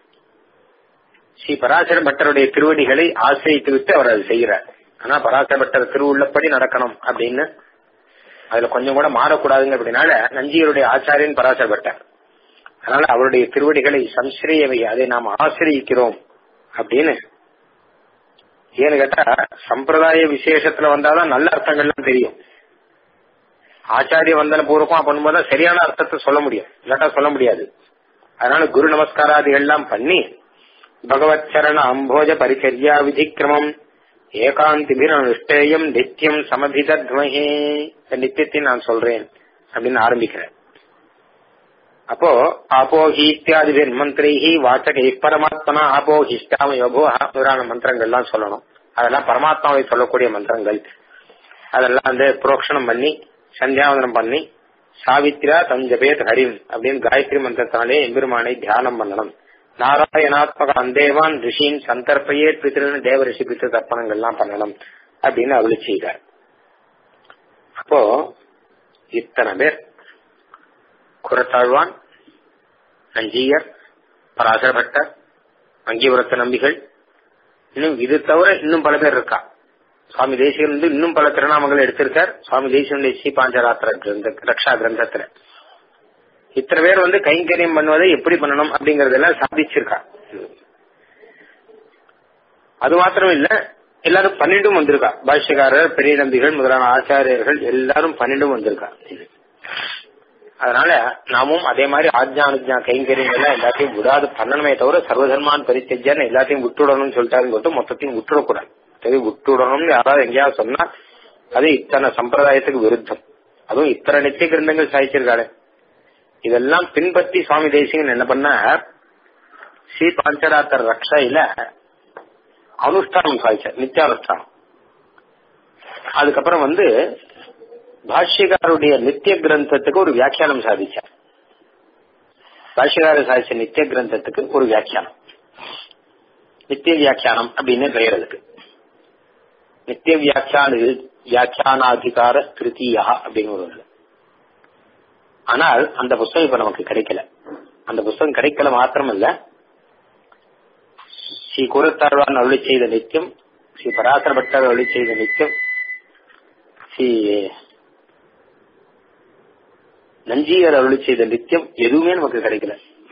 ஸ்ரீ பராசர பட்டருடைய திருவடிகளை ஆசிரியத்து விட்டு அவர் அது செய்கிறார் ஆனா பராசர பட்டர் திருவுள்ளப்படி நடக்கணும் அப்படின்னு அதுல கொஞ்சம் கூட மாறக்கூடாதுங்க அப்படின்னால நஞ்சியருடைய ஆச்சாரியன் பராசர பட்டர் அதனால அவருடைய திருவடிகளை சம்ஸ்ரயவை அதை நாம் ஆசிரியிக்கிறோம் அப்படின்னு ஏன்னு கேட்டா சம்பிரதாய விசேஷத்துல வந்தாதான் நல்ல அர்த்தங்கள்லாம் தெரியும் ஆச்சாரிய வந்தன பூர்வமா பண்ணும்போது சரியான அர்த்தத்தை சொல்ல முடியும் இல்லாட்டா சொல்ல முடியாது அதனால குரு நமஸ்காராதிகள் எல்லாம் பண்ணி பகவத் சரண அம்போஜ பரிச்சரியா விதிக்கிரமம் ஏகாந்திபிர் அனுஷ்டேயம் நித்தியம் சமபிதத்மஹே நித்தியத்தை நான் சொல்றேன் அப்படின்னு ஆரம்பிக்கிறேன் அப்போ ஆபோஹி இத்தியாதிபிர் மந்திரிஹி வாச்சகை பரமாத்மனா ஆபோஹிஷ்டாம யோபோ முதலான மந்திரங்கள்லாம் சொல்லணும் அதெல்லாம் பரமாத்மாவை சொல்லக்கூடிய மந்திரங்கள் அதெல்லாம் வந்து புரோக்ஷனம் பண்ணி சந்தியாவதனம் பண்ணி சாவித்ரா தஞ்சபேத் ஹரிம் அப்படின்னு காயத்ரி மந்திரத்தாலே எம்பெருமானை தியானம் பண்ணணும் நாராயணாத்மக அந்தேவான் ரிஷின் சந்தர்ப்பையே பித்திருன்னு தேவ ரிஷி பித்திரு தர்ப்பணங்கள்லாம் பண்ணணும் அப்படின்னு அருளி செய்தார் அப்போ இத்தனை பேர் குரத்தாழ்வான் நஞ்சியர் பராசர பட்டர் வங்கிபுரத்த நம்பிகள் இன்னும் இது தவிர இன்னும் பல பேர் இருக்கா சுவாமி தேசியன் வந்து இன்னும் பல திருநாமங்கள் எடுத்திருக்கார் சுவாமி தேசியனுடைய ஸ்ரீ பாஞ்சராத்திர கிரந்த ரக்ஷா கிரந்தத்துல இத்தனை பேர் வந்து கைங்கரியம் பண்ணுவதை எப்படி பண்ணணும் அப்படிங்கறதெல்லாம் சாதிச்சிருக்கா அது மாத்திரம் இல்ல எல்லாரும் பன்னெண்டும் வந்திருக்கா பாஷ்யக்காரர் பெரிய நம்பிகள் முதலான ஆச்சாரியர்கள் எல்லாரும் பன்னெண்டும் வந்திருக்கா இது அதனால நாமும் அதே மாதிரி ஆஜ்ஞா அனுஜா கைங்கரியங்கள் எல்லாத்தையும் விடாது பண்ணணுமே தவிர சர்வதர்மான் பரித்தஜன் எல்லாத்தையும் விட்டுடணும்னு சொல்லிட்டாருன்னு சொல்லிட்டு மொத்தத்தையும் விட்டுடக்கூடாது சரி விட்டுடணும்னு யாராவது எங்கேயாவது சொன்னா அது இத்தனை சம்பிரதாயத்துக்கு விருத்தம் அதுவும் இத்தனை நித்திய கிரந்தங்கள் சாதிச்சிருக்காரு இதெல்லாம் பின்பற்றி சுவாமி தேசிகன் என்ன பண்ண ஸ்ரீ பாஞ்சராத்தர் ரக்ஷையில அனுஷ்டானம் சாதிச்சார் நித்தியானுஷ்டானம் அதுக்கப்புறம் வந்து பாஷ்யக்காருடைய நித்திய கிரந்தத்துக்கு ஒரு வியாக்கியானம் சாதிச்சார் பாஷ்யக்காரர் சாதிச்ச நித்திய கிரந்தத்துக்கு ஒரு வியாக்கியானம் நித்திய வியாக்கியானம் அப்படின்னு பெயர் அதுக்கு நித்திய வியாக்கியான வியாக்கியானாதிகார திருத்தீயா அப்படின்னு ஒரு ஆனால் அந்த புஸ்தகம் இப்ப நமக்கு கிடைக்கல அந்த புஸ்தகம் கிடைக்கல மாத்திரமல்ல ஸ்ரீ கூரத்தாழ்வான் அருளி செய்த நித்தியம் ஸ்ரீ பராசர பட்டர் அருளி செய்த நித்தியம் ஸ்ரீ நஞ்சியர் அருளி செய்த நித்தியம் எதுவுமே நமக்கு கிடைக்கல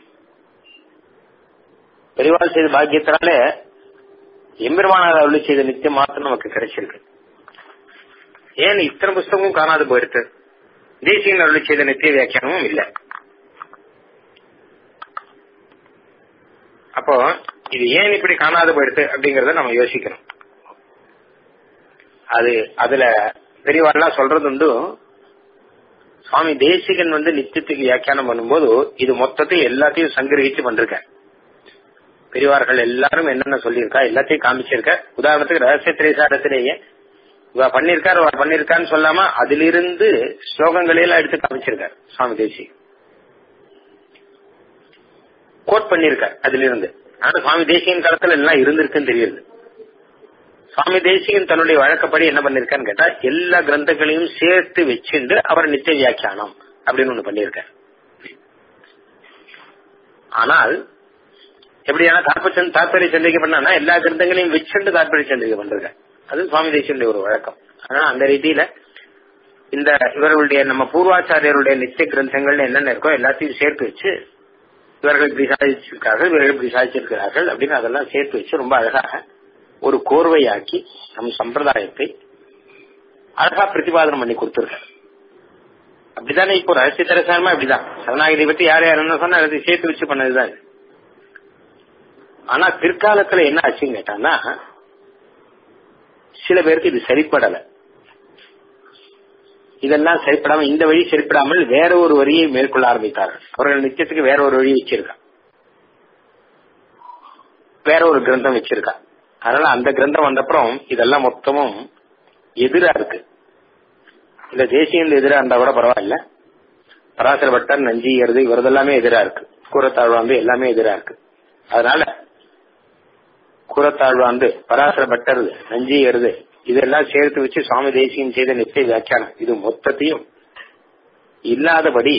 பெரியவாள் செய்த பாக்கியத்தினால எம்பெருமானார் அருளி செய்த நித்தியம் மாத்திரம் நமக்கு கிடைச்சிருக்கு ஏன் இத்தனை புஸ்தகமும் காணாது போயிருக்கு தேசியன் அருளி செய்த நித்திய வியாக்கியானமும் இல்ல அப்போ இது ஏன் இப்படி காணாது போயிடுது அப்படிங்கறத நம்ம யோசிக்கணும் அது அதுல பெரியவாள்லாம் சொல்றது உண்டு சுவாமி தேசிகன் வந்து நித்தியத்துக்கு வியாக்கியானம் பண்ணும்போது இது மொத்தத்தை எல்லாத்தையும் சங்கிரகிச்சு பண்றேன் பெரியவார்கள் எல்லாரும் என்னென்ன சொல்லியிருக்கா எல்லாத்தையும் காமிச்சிருக்க உதாரணத்துக்கு ரகசிய திரைசாரத்திலேயே இவ பண்ணிருக்காரு இவ பண்ணிருக்கான்னு சொல்லாம அதிலிருந்து ஸ்லோகங்களையெல்லாம் எடுத்து காமிச்சிருக்கார் சுவாமி தேசி கோட் பண்ணிருக்கார் அதிலிருந்து ஆனா சுவாமி தேசிகன் காலத்துல எல்லாம் இருந்திருக்குன்னு தெரியுது சுவாமி தேசிகன் தன்னுடைய வழக்கப்படி என்ன பண்ணிருக்கான்னு கேட்டா எல்லா கிரந்தங்களையும் சேர்த்து வச்சுண்டு அவர் நித்திய வியாக்கியானம் அப்படின்னு ஒண்ணு பண்ணிருக்கார் ஆனால் எப்படியான தாற்பயம் தாற்பரிய சந்திரிகை பண்ணா எல்லா கிரந்தங்களையும் வச்சுண்டு தாற்பரிய சந்திரிகை பண்றாங்க அது சுவாமி தேசியனுடைய ஒரு வழக்கம் அதனால அந்த ரீதியில இந்த இவர்களுடைய நம்ம பூர்வாச்சாரியருடைய நித்திய கிரந்தங்கள்ல என்னென்ன இருக்கோ எல்லாத்தையும் சேர்த்து வச்சு இவர்கள் இப்படி சாதிச்சிருக்கார்கள் இவர்கள் இப்படி சாதிச்சிருக்கிறார்கள் அப்படின்னு அதெல்லாம் சேர்த்து வச்சு ரொம்ப அழகாக ஒரு கோர்வையாக்கி நம் சம்பிரதாயத்தை அழகா பிரதிபாதனம் பண்ணி கொடுத்திருக்காரு அப்படித்தானே இப்போ ரகசிய தரசாரமா அப்படிதான் சரணாகிரி பத்தி யார் யார் என்ன சொன்னா அதை சேர்த்து வச்சு பண்ணதுதான் இது ஆனா பிற்காலத்துல என்ன ஆச்சுன்னு கேட்டான்னா சில பேருக்கு இது சரிப்படல இதெல்லாம் சரிப்படாம இந்த வழி சரிப்படாமல் வேற ஒரு வழியை மேற்கொள்ள ஆரம்பித்தார்கள் அவர்கள் நிச்சயத்துக்கு வேற ஒரு வழி வச்சிருக்கா வேற ஒரு கிரந்தம் வச்சிருக்கா அதனால அந்த கிரந்தம் வந்தப்புறம் இதெல்லாம் மொத்தமும் எதிரா இருக்கு இந்த தேசியம் எதிரா இருந்தா கூட பரவாயில்ல பராசர பட்டர் நஞ்சியறது இவரதெல்லாமே எதிரா இருக்கு கூரத்தாழ்வாந்து எல்லாமே எதிரா இருக்கு அதனால கூரத்தாழ்வாந்து பராசர பட்டர் நஞ்சியறது இதெல்லாம் சேர்த்து வச்சு சுவாமி தேசியம் செய்த நித்திய வியாக்கியானம் இது மொத்தத்தையும் இல்லாதபடி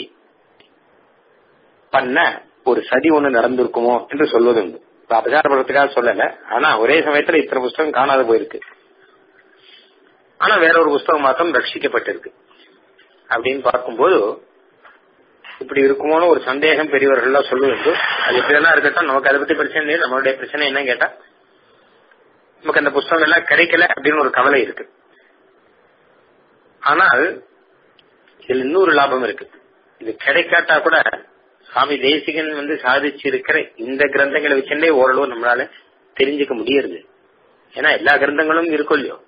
பண்ண ஒரு சதி ஒண்ணு நடந்திருக்குமோ என்று சொல்வதுண்டு அபசாரப்படுறதுக்காக சொல்லல ஆனா ஒரே சமயத்துல இத்தனை புஸ்தகம் காணாத போயிருக்கு ஆனா வேற ஒரு புஸ்தகம் மாத்திரம் ரட்சிக்கப்பட்டிருக்கு அப்படின்னு பார்க்கும்போது இப்படி இருக்குமோன்னு ஒரு சந்தேகம் பெரியவர்கள் சொல்லுவது அது எப்படியெல்லாம் இருக்கட்டும் நமக்கு அதை பத்தி பிரச்சனை இல்லை நம்மளுடைய பிரச்சனை என்ன கேட்டா நமக்கு அந்த புஸ்தகம் எல்லாம் கிடைக்கல அப்படின்னு ஒரு கவலை இருக்கு ஆனால் இதுல இன்னொரு லாபம் இருக்கு இது கிடைக்காட்டா கூட சுவாமி தேசிகன் வந்து சாதிச்சு இருக்கிற இந்த கிரந்தங்களை வச்சுட்டே ஓரளவு நம்மளால தெரிஞ்சுக்க முடியறது ஏன்னா எல்லா கிரந்தங்களும் இருக்கும் இல்லையோ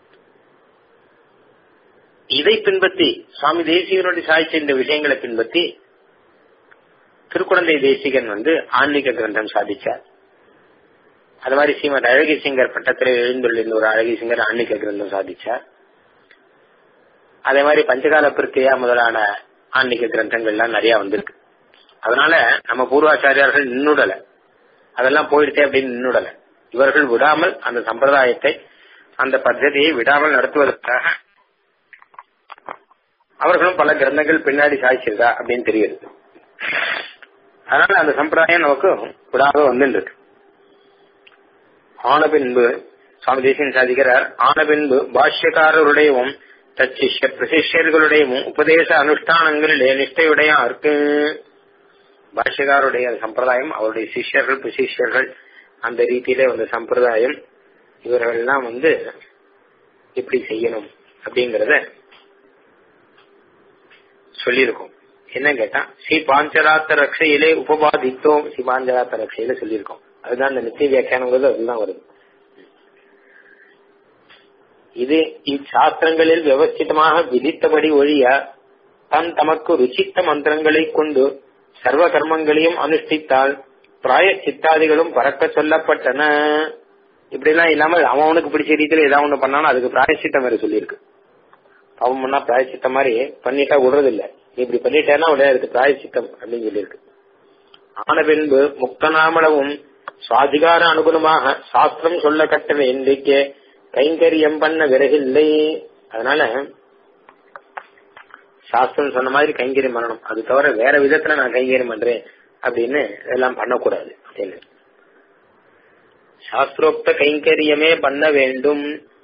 இதை பின்பற்றி சுவாமி தேசிகனுடைய சாதிச்ச இந்த விஷயங்களை பின்பற்றி திருக்குழந்தை தேசிகன் வந்து ஆன்மீக கிரந்தம் சாதிச்சார் அது மாதிரி ஸ்ரீமத் அழகி சிங்கர் பட்டத்தில் எழுந்துள்ள ஒரு அழகி சிங்கர் ஆன்மீக கிரந்தம் சாதிச்சார் அதே மாதிரி பஞ்சகால பிரிக்கையா முதலான ஆன்மீக கிரந்தங்கள்லாம் நிறைய வந்திருக்கு அதனால நம்ம பூர்வாச்சாரியார்கள் நின்னுடல அதெல்லாம் போயிடுச்சே அப்படின்னு நின்னுடல இவர்கள் விடாமல் அந்த சம்பிரதாயத்தை அந்த பద్ధதியை விடாமல் நடத்துவதற்காக அவர்களும் பல கிரந்தங்கள் பின்னாடி சாதிச்சிருக்கா அப்படின்னு தெரியுது அதனால அந்த சம்பிரதாயம் நமக்கு விடாம வந்துருக்கு ஆன பின்பு சுவாமி தேசியன் சாதிக்கிறார் ஆன பின்பு பாஷ்யக்காரருடையவும் தச்சிஷ்ய பிரசிஷ்யர்களுடையவும் உபதேச அனுஷ்டானங்களிலே நிஷ்டையுடையாருக்கு பாஷ்யக்காருடைய சம்பிரதாயம் அவருடைய சிஷ்யர்கள் பிரசிஷ்யர்கள் அந்த ரீதியிலே வந்த சம்பிரதாயம் இவர்கள்லாம் வந்து இப்படி செய்யணும் அப்படிங்கறத சொல்லியிருக்கோம் என்ன கேட்டா ஸ்ரீ பாஞ்சராத்த ரக்ஷையிலே உபபாதித்தோம் ஸ்ரீ பாஞ்சராத்த ரக்ஷையில சொல்லியிருக்கோம் அதுதான் இந்த நித்திய வியாக்கியானங்கிறது அதுதான் வருது இது இச்சாஸ்திரங்களில் வியவஸ்திதமாக விதித்தபடி ஒழிய தன் தமக்கு ருச்சித்த மந்திரங்களை கொண்டு சர்வ கர்மங்களையும் அனுஷ்டித்தால் பிராய சித்தாதிகளும் பறக்க சொல்லப்பட்டன இப்படி எல்லாம் இல்லாம அவனுக்கு பிடிச்ச ரீதியில ஏதாவது ஒண்ணு பண்ணாலும் அதுக்கு பிராயசித்தம் வேற சொல்லியிருக்கு பாவம் பண்ணா பிராயசித்தம் மாதிரி பண்ணிட்டா விடுறது இல்ல நீ இப்படி பண்ணிட்டேன்னா உடனே அதுக்கு பிராயசித்தம் அப்படின்னு சொல்லியிருக்கு ஆன பின்பு முக்தநாமளவும் சுவாதிகார அனுகுணமாக சாஸ்திரம் சொல்ல கட்டண எண்ணிக்கை கைங்கரியம் பண்ண விறகில்லை அதனால சாஸ்திரம் சொன்ன மாதிரி கைங்கரியம் பண்ணணும் அது தவிர வேற விதத்துல நான் கைங்கரியம் பண்றேன் அப்படின்னு இதெல்லாம் பண்ணக்கூடாது அப்படின்னு சாஸ்திரோக்த கைங்கரியமே பண்ண வேண்டும்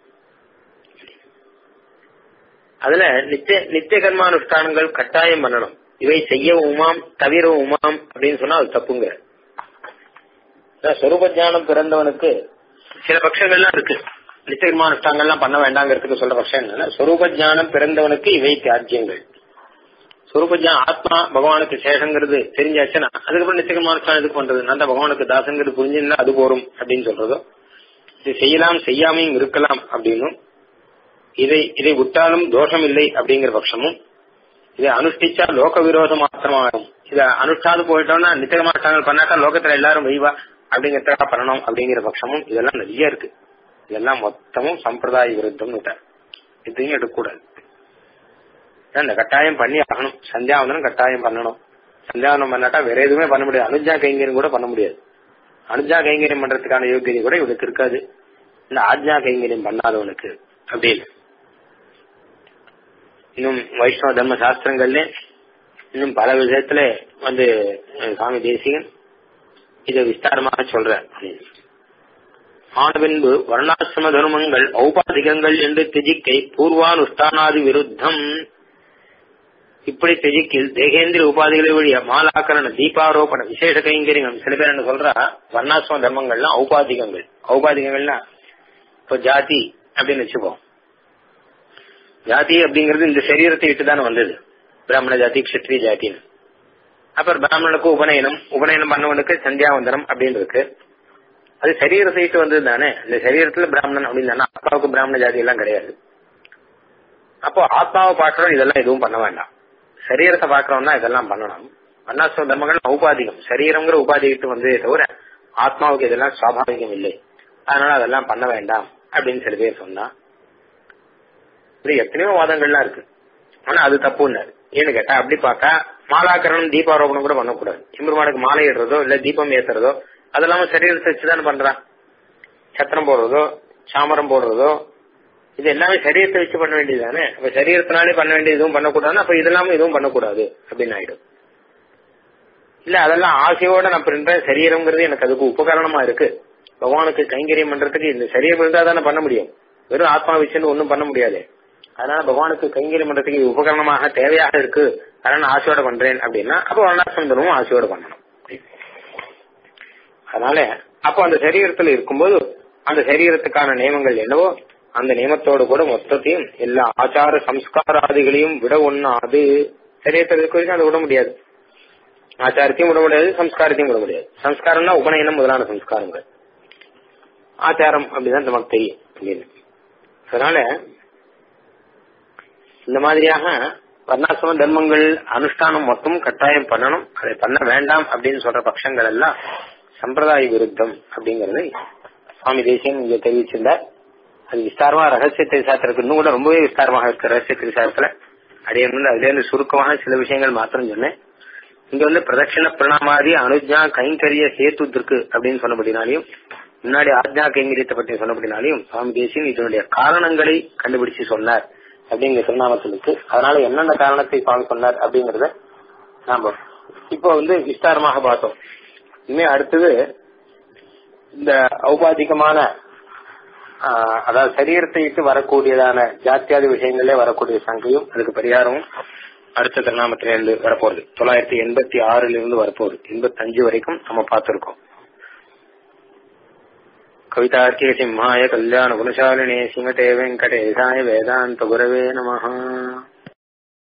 அதுல நித்திய நித்திய கர்மானுஷ்டானங்கள் கட்டாயம் பண்ணணும் இவை செய்யவுமாம் தவிரவுமாம் அப்படின்னு சொன்னா அது தப்புங்க சொரூப ஜானம் பிறந்தவனுக்கு சில பட்சங்கள்லாம் இருக்கு நித்திய கர்மானுஷ்டானங்கள்லாம் பண்ண வேண்டாங்கிறதுக்கு சொல்ற பட்சம் என்னன்னா சொரூப ஜானம் பிறந்தவனுக்கு இவை தியாஜ்யங்கள் சொரூபஜான் ஆத்மா பகவானுக்கு சேஷங்கிறது தெரிஞ்சாச்சுன்னா அதுக்கப்புறம் நிச்சயமானுஷ்டானம் எதுக்கு பண்றது நான் தான் பகவானுக்கு தாசங்கிறது புரிஞ்சிருந்தா அது போரும் அப்படின்னு சொல்றதோ இது செய்யலாம் செய்யாமையும் இருக்கலாம் அப்படின்னும் இதை இதை விட்டாலும் தோஷம் இல்லை அப்படிங்கிற பட்சமும் இதை அனுஷ்டிச்சா லோக விரோதம் மாத்திரமாகும் இதை அனுஷ்டாது போயிட்டோம்னா நிச்சயமானுஷ்டானங்கள் பண்ணாட்டா லோகத்துல எல்லாரும் வைவா அப்படிங்கிறதுக்காக பண்ணணும் அப்படிங்கிற பட்சமும் இதெல்லாம் நிறைய இருக்கு இதெல்லாம் மொத்தமும் சம்பிரதாய விருத்தம்னு விட்டார் இதையும் எடுக்கக்கூடாது இந்த கட்டாயம் பண்ணி ஆகணும் சந்தியாவந்தனம் கட்டாயம் பண்ணணும் சந்தியாவந்தனம் பண்ணாட்டா வேற எதுவுமே பண்ண முடியாது அனுஜா கைங்கரியம் கூட பண்ண முடியாது அனுஜா கைங்கரியம் பண்றதுக்கான யோகியதை கூட இவனுக்கு இருக்காது இந்த ஆஜ்ஞா கைங்கரியம் பண்ணாதவனுக்கு அப்படின்னு இன்னும் வைஷ்ணவ தர்ம சாஸ்திரங்கள்ல இன்னும் பல விஷயத்துல வந்து சுவாமி தேசிகன் இதை விஸ்தாரமாக சொல்ற ஆன பின்பு வர்ணாசிரம தர்மங்கள் ஔபாதிகங்கள் என்று திஜிக்கை பூர்வானுஷ்டானாதி விருத்தம் இப்படி திஜிக்கில் தேகேந்திர உபாதிகளை வழிய மாலாக்கரண தீபாரோபண விசேஷ கைங்கரியம் சில பேர் என்ன சொல்றா வர்ணாசிரம தர்மங்கள்லாம் ஔபாதிகங்கள் ஔபாதிகங்கள்னா இப்போ ஜாதி அப்படின்னு வச்சுப்போம் ஜாதி அப்படிங்கிறது இந்த சரீரத்தை விட்டு தானே வந்தது பிராமண ஜாதி கஷத்ரிய ஜாத்தின்னு அப்புறம் பிராமணனுக்கு உபநயனம் உபநயனம் பண்ணவனுக்கு சந்தியாவந்தனம் அப்படின்னு இருக்கு அது சரீரத்தை விட்டு வந்தது தானே இந்த சரீரத்துல பிராமணன் அப்படின்னு தானே அப்பாவுக்கு பிராமண ஜாதி எல்லாம் கிடையாது அப்போ ஆத்மாவை பார்க்கறோம் இதெல்லாம் எதுவும் பண்ண வேண்டாம் சரீரத்தை பார்க்கறோம்னா இதெல்லாம் பண்ணணும் வர்ணாசிரம தர்மங்கள் ஔபாதிகம் சரீரங்கிற உபாதி விட்டு வந்ததே தவிர ஆத்மாவுக்கு இதெல்லாம் சுவாபாவிகம் இல்லை அதனால அதெல்லாம் பண்ண வேண்டாம் அப்படின்னு சில பேர் சொன்னா இப்படி எத்தனையோ வாதங்கள்லாம் இருக்கு ஆனா அது தப்புன்னாரு ஏன்னு கேட்டா அப்படி பார்த்தா மாலாக்கரணம் தீபாரோபணம் கூட பண்ணக்கூடாது எம்பெருமானுக்கு மாலை இடுறதோ இல்ல தீபம் ஏத்துறதோ அதெல்லாம சரீரத்தை வச்சுதானே பண்றான் சத்திரம் போடுறதோ சாமரம் போடுறதோ இது எல்லாமே சரீரத்தை வச்சு பண்ண வேண்டியதுதானே அப்ப சரீரத்தினாலே பண்ண வேண்டியது எதுவும் பண்ணக்கூடாது அப்ப இதெல்லாமே எதுவும் பண்ணக்கூடாது அப்படின்னு ஆயிடும் இல்ல அதெல்லாம் ஆசையோட நான் பண்றேன் சரீரம்ங்கிறது எனக்கு அதுக்கு உபகரணமா இருக்கு பகவானுக்கு கைங்கரியம் பண்றதுக்கு இந்த சரீரம் இருந்தா தானே பண்ண முடியும் வெறும் ஆத்மா வச்சுன்னு ஒன்றும் பண்ண முடியாது அதனால பகவானுக்கு கைங்கரியம் பண்றதுக்கு இது உபகரணமாக தேவையாக இருக்கு அதனால நான் ஆசையோட பண்றேன் அப்படின்னா அப்ப வர்ணாசிரமம் ஆசையோட பண்ணணும் அதனால அப்போ அந்த சரீரத்துல இருக்கும்போது அந்த சரீரத்துக்கான நியமங்கள் என்னவோ அந்த நியமத்தோடு கூட மொத்தத்தையும் எல்லா ஆச்சார சம்ஸ்காராதிகளையும் விட ஒண்ணாது சரீரத்தை வரைக்கும் அதை விட முடியாது ஆச்சாரத்தையும் விட முடியாது சம்ஸ்காரத்தையும் விட முடியாது சம்ஸ்காரம்னா உபநயனம் முதலான சம்ஸ்காரங்கள் ஆச்சாரம் அப்படிதான் நமக்கு தெரியும் அப்படின்னு அதனால இந்த மாதிரியாக வர்ணாசிரம தர்மங்கள் அனுஷ்டானம் மொத்தம் கட்டாயம் பண்ணணும் அதை பண்ண வேண்டாம் அப்படின்னு சொல்ற பட்சங்கள் எல்லாம் சம்பிரதாய விருத்தம் அப்படிங்கறதை சுவாமி தேசியன் இங்க தெரிவிச்சிருந்தார் அது விஸ்தாரமா ரகசிய திரிசாத்திரத்துக்கு இன்னும் கூட ரொம்பவே விஸ்தாரமாக இருக்கு ரகசிய திரிசாத்திரத்துல அடைய வந்து அதுல இருந்து சுருக்கமான சில விஷயங்கள் மாத்திரம் சொன்னேன் இங்க வந்து பிரதட்சிண பிரணாமாதி அனுஜா கைங்கரிய சேத்துத்திற்கு அப்படின்னு சொன்னபடினாலையும் முன்னாடி ஆஜ்ஞா கைங்கரியத்தை பற்றி சொன்னபடினாலையும் சுவாமி தேசியன் இதனுடைய காரணங்களை கண்டுபிடிச்சு சொன்னார் அப்படிங்கிற திருநாமத்தில் இருக்கு அதனால என்னென்ன காரணத்தை சுவாமி சொன்னார் அப்படிங்கறத நாம இப்போ வந்து விஸ்தாரமாக பார்த்தோம் இனிமே அடுத்தது இந்த ஔபாதிகமான அதாவது சரீரத்தை விட்டு வரக்கூடியதான ஜாத்தியாதி விஷயங்களே வரக்கூடிய சங்கையும் அதுக்கு பரிகாரமும் அடுத்த திருநாமத்திலிருந்து வரப்போகுது தொள்ளாயிரத்தி எண்பத்தி ஆறுல இருந்து வரப்போகுது எண்பத்தி அஞ்சு வரைக்கும் நம்ம பார்த்திருக்கோம் कवितार्किक सिंहाय कल्याण गुणशालिने श्रीमते वेंकटेशाय वेदांत गुरवे नमः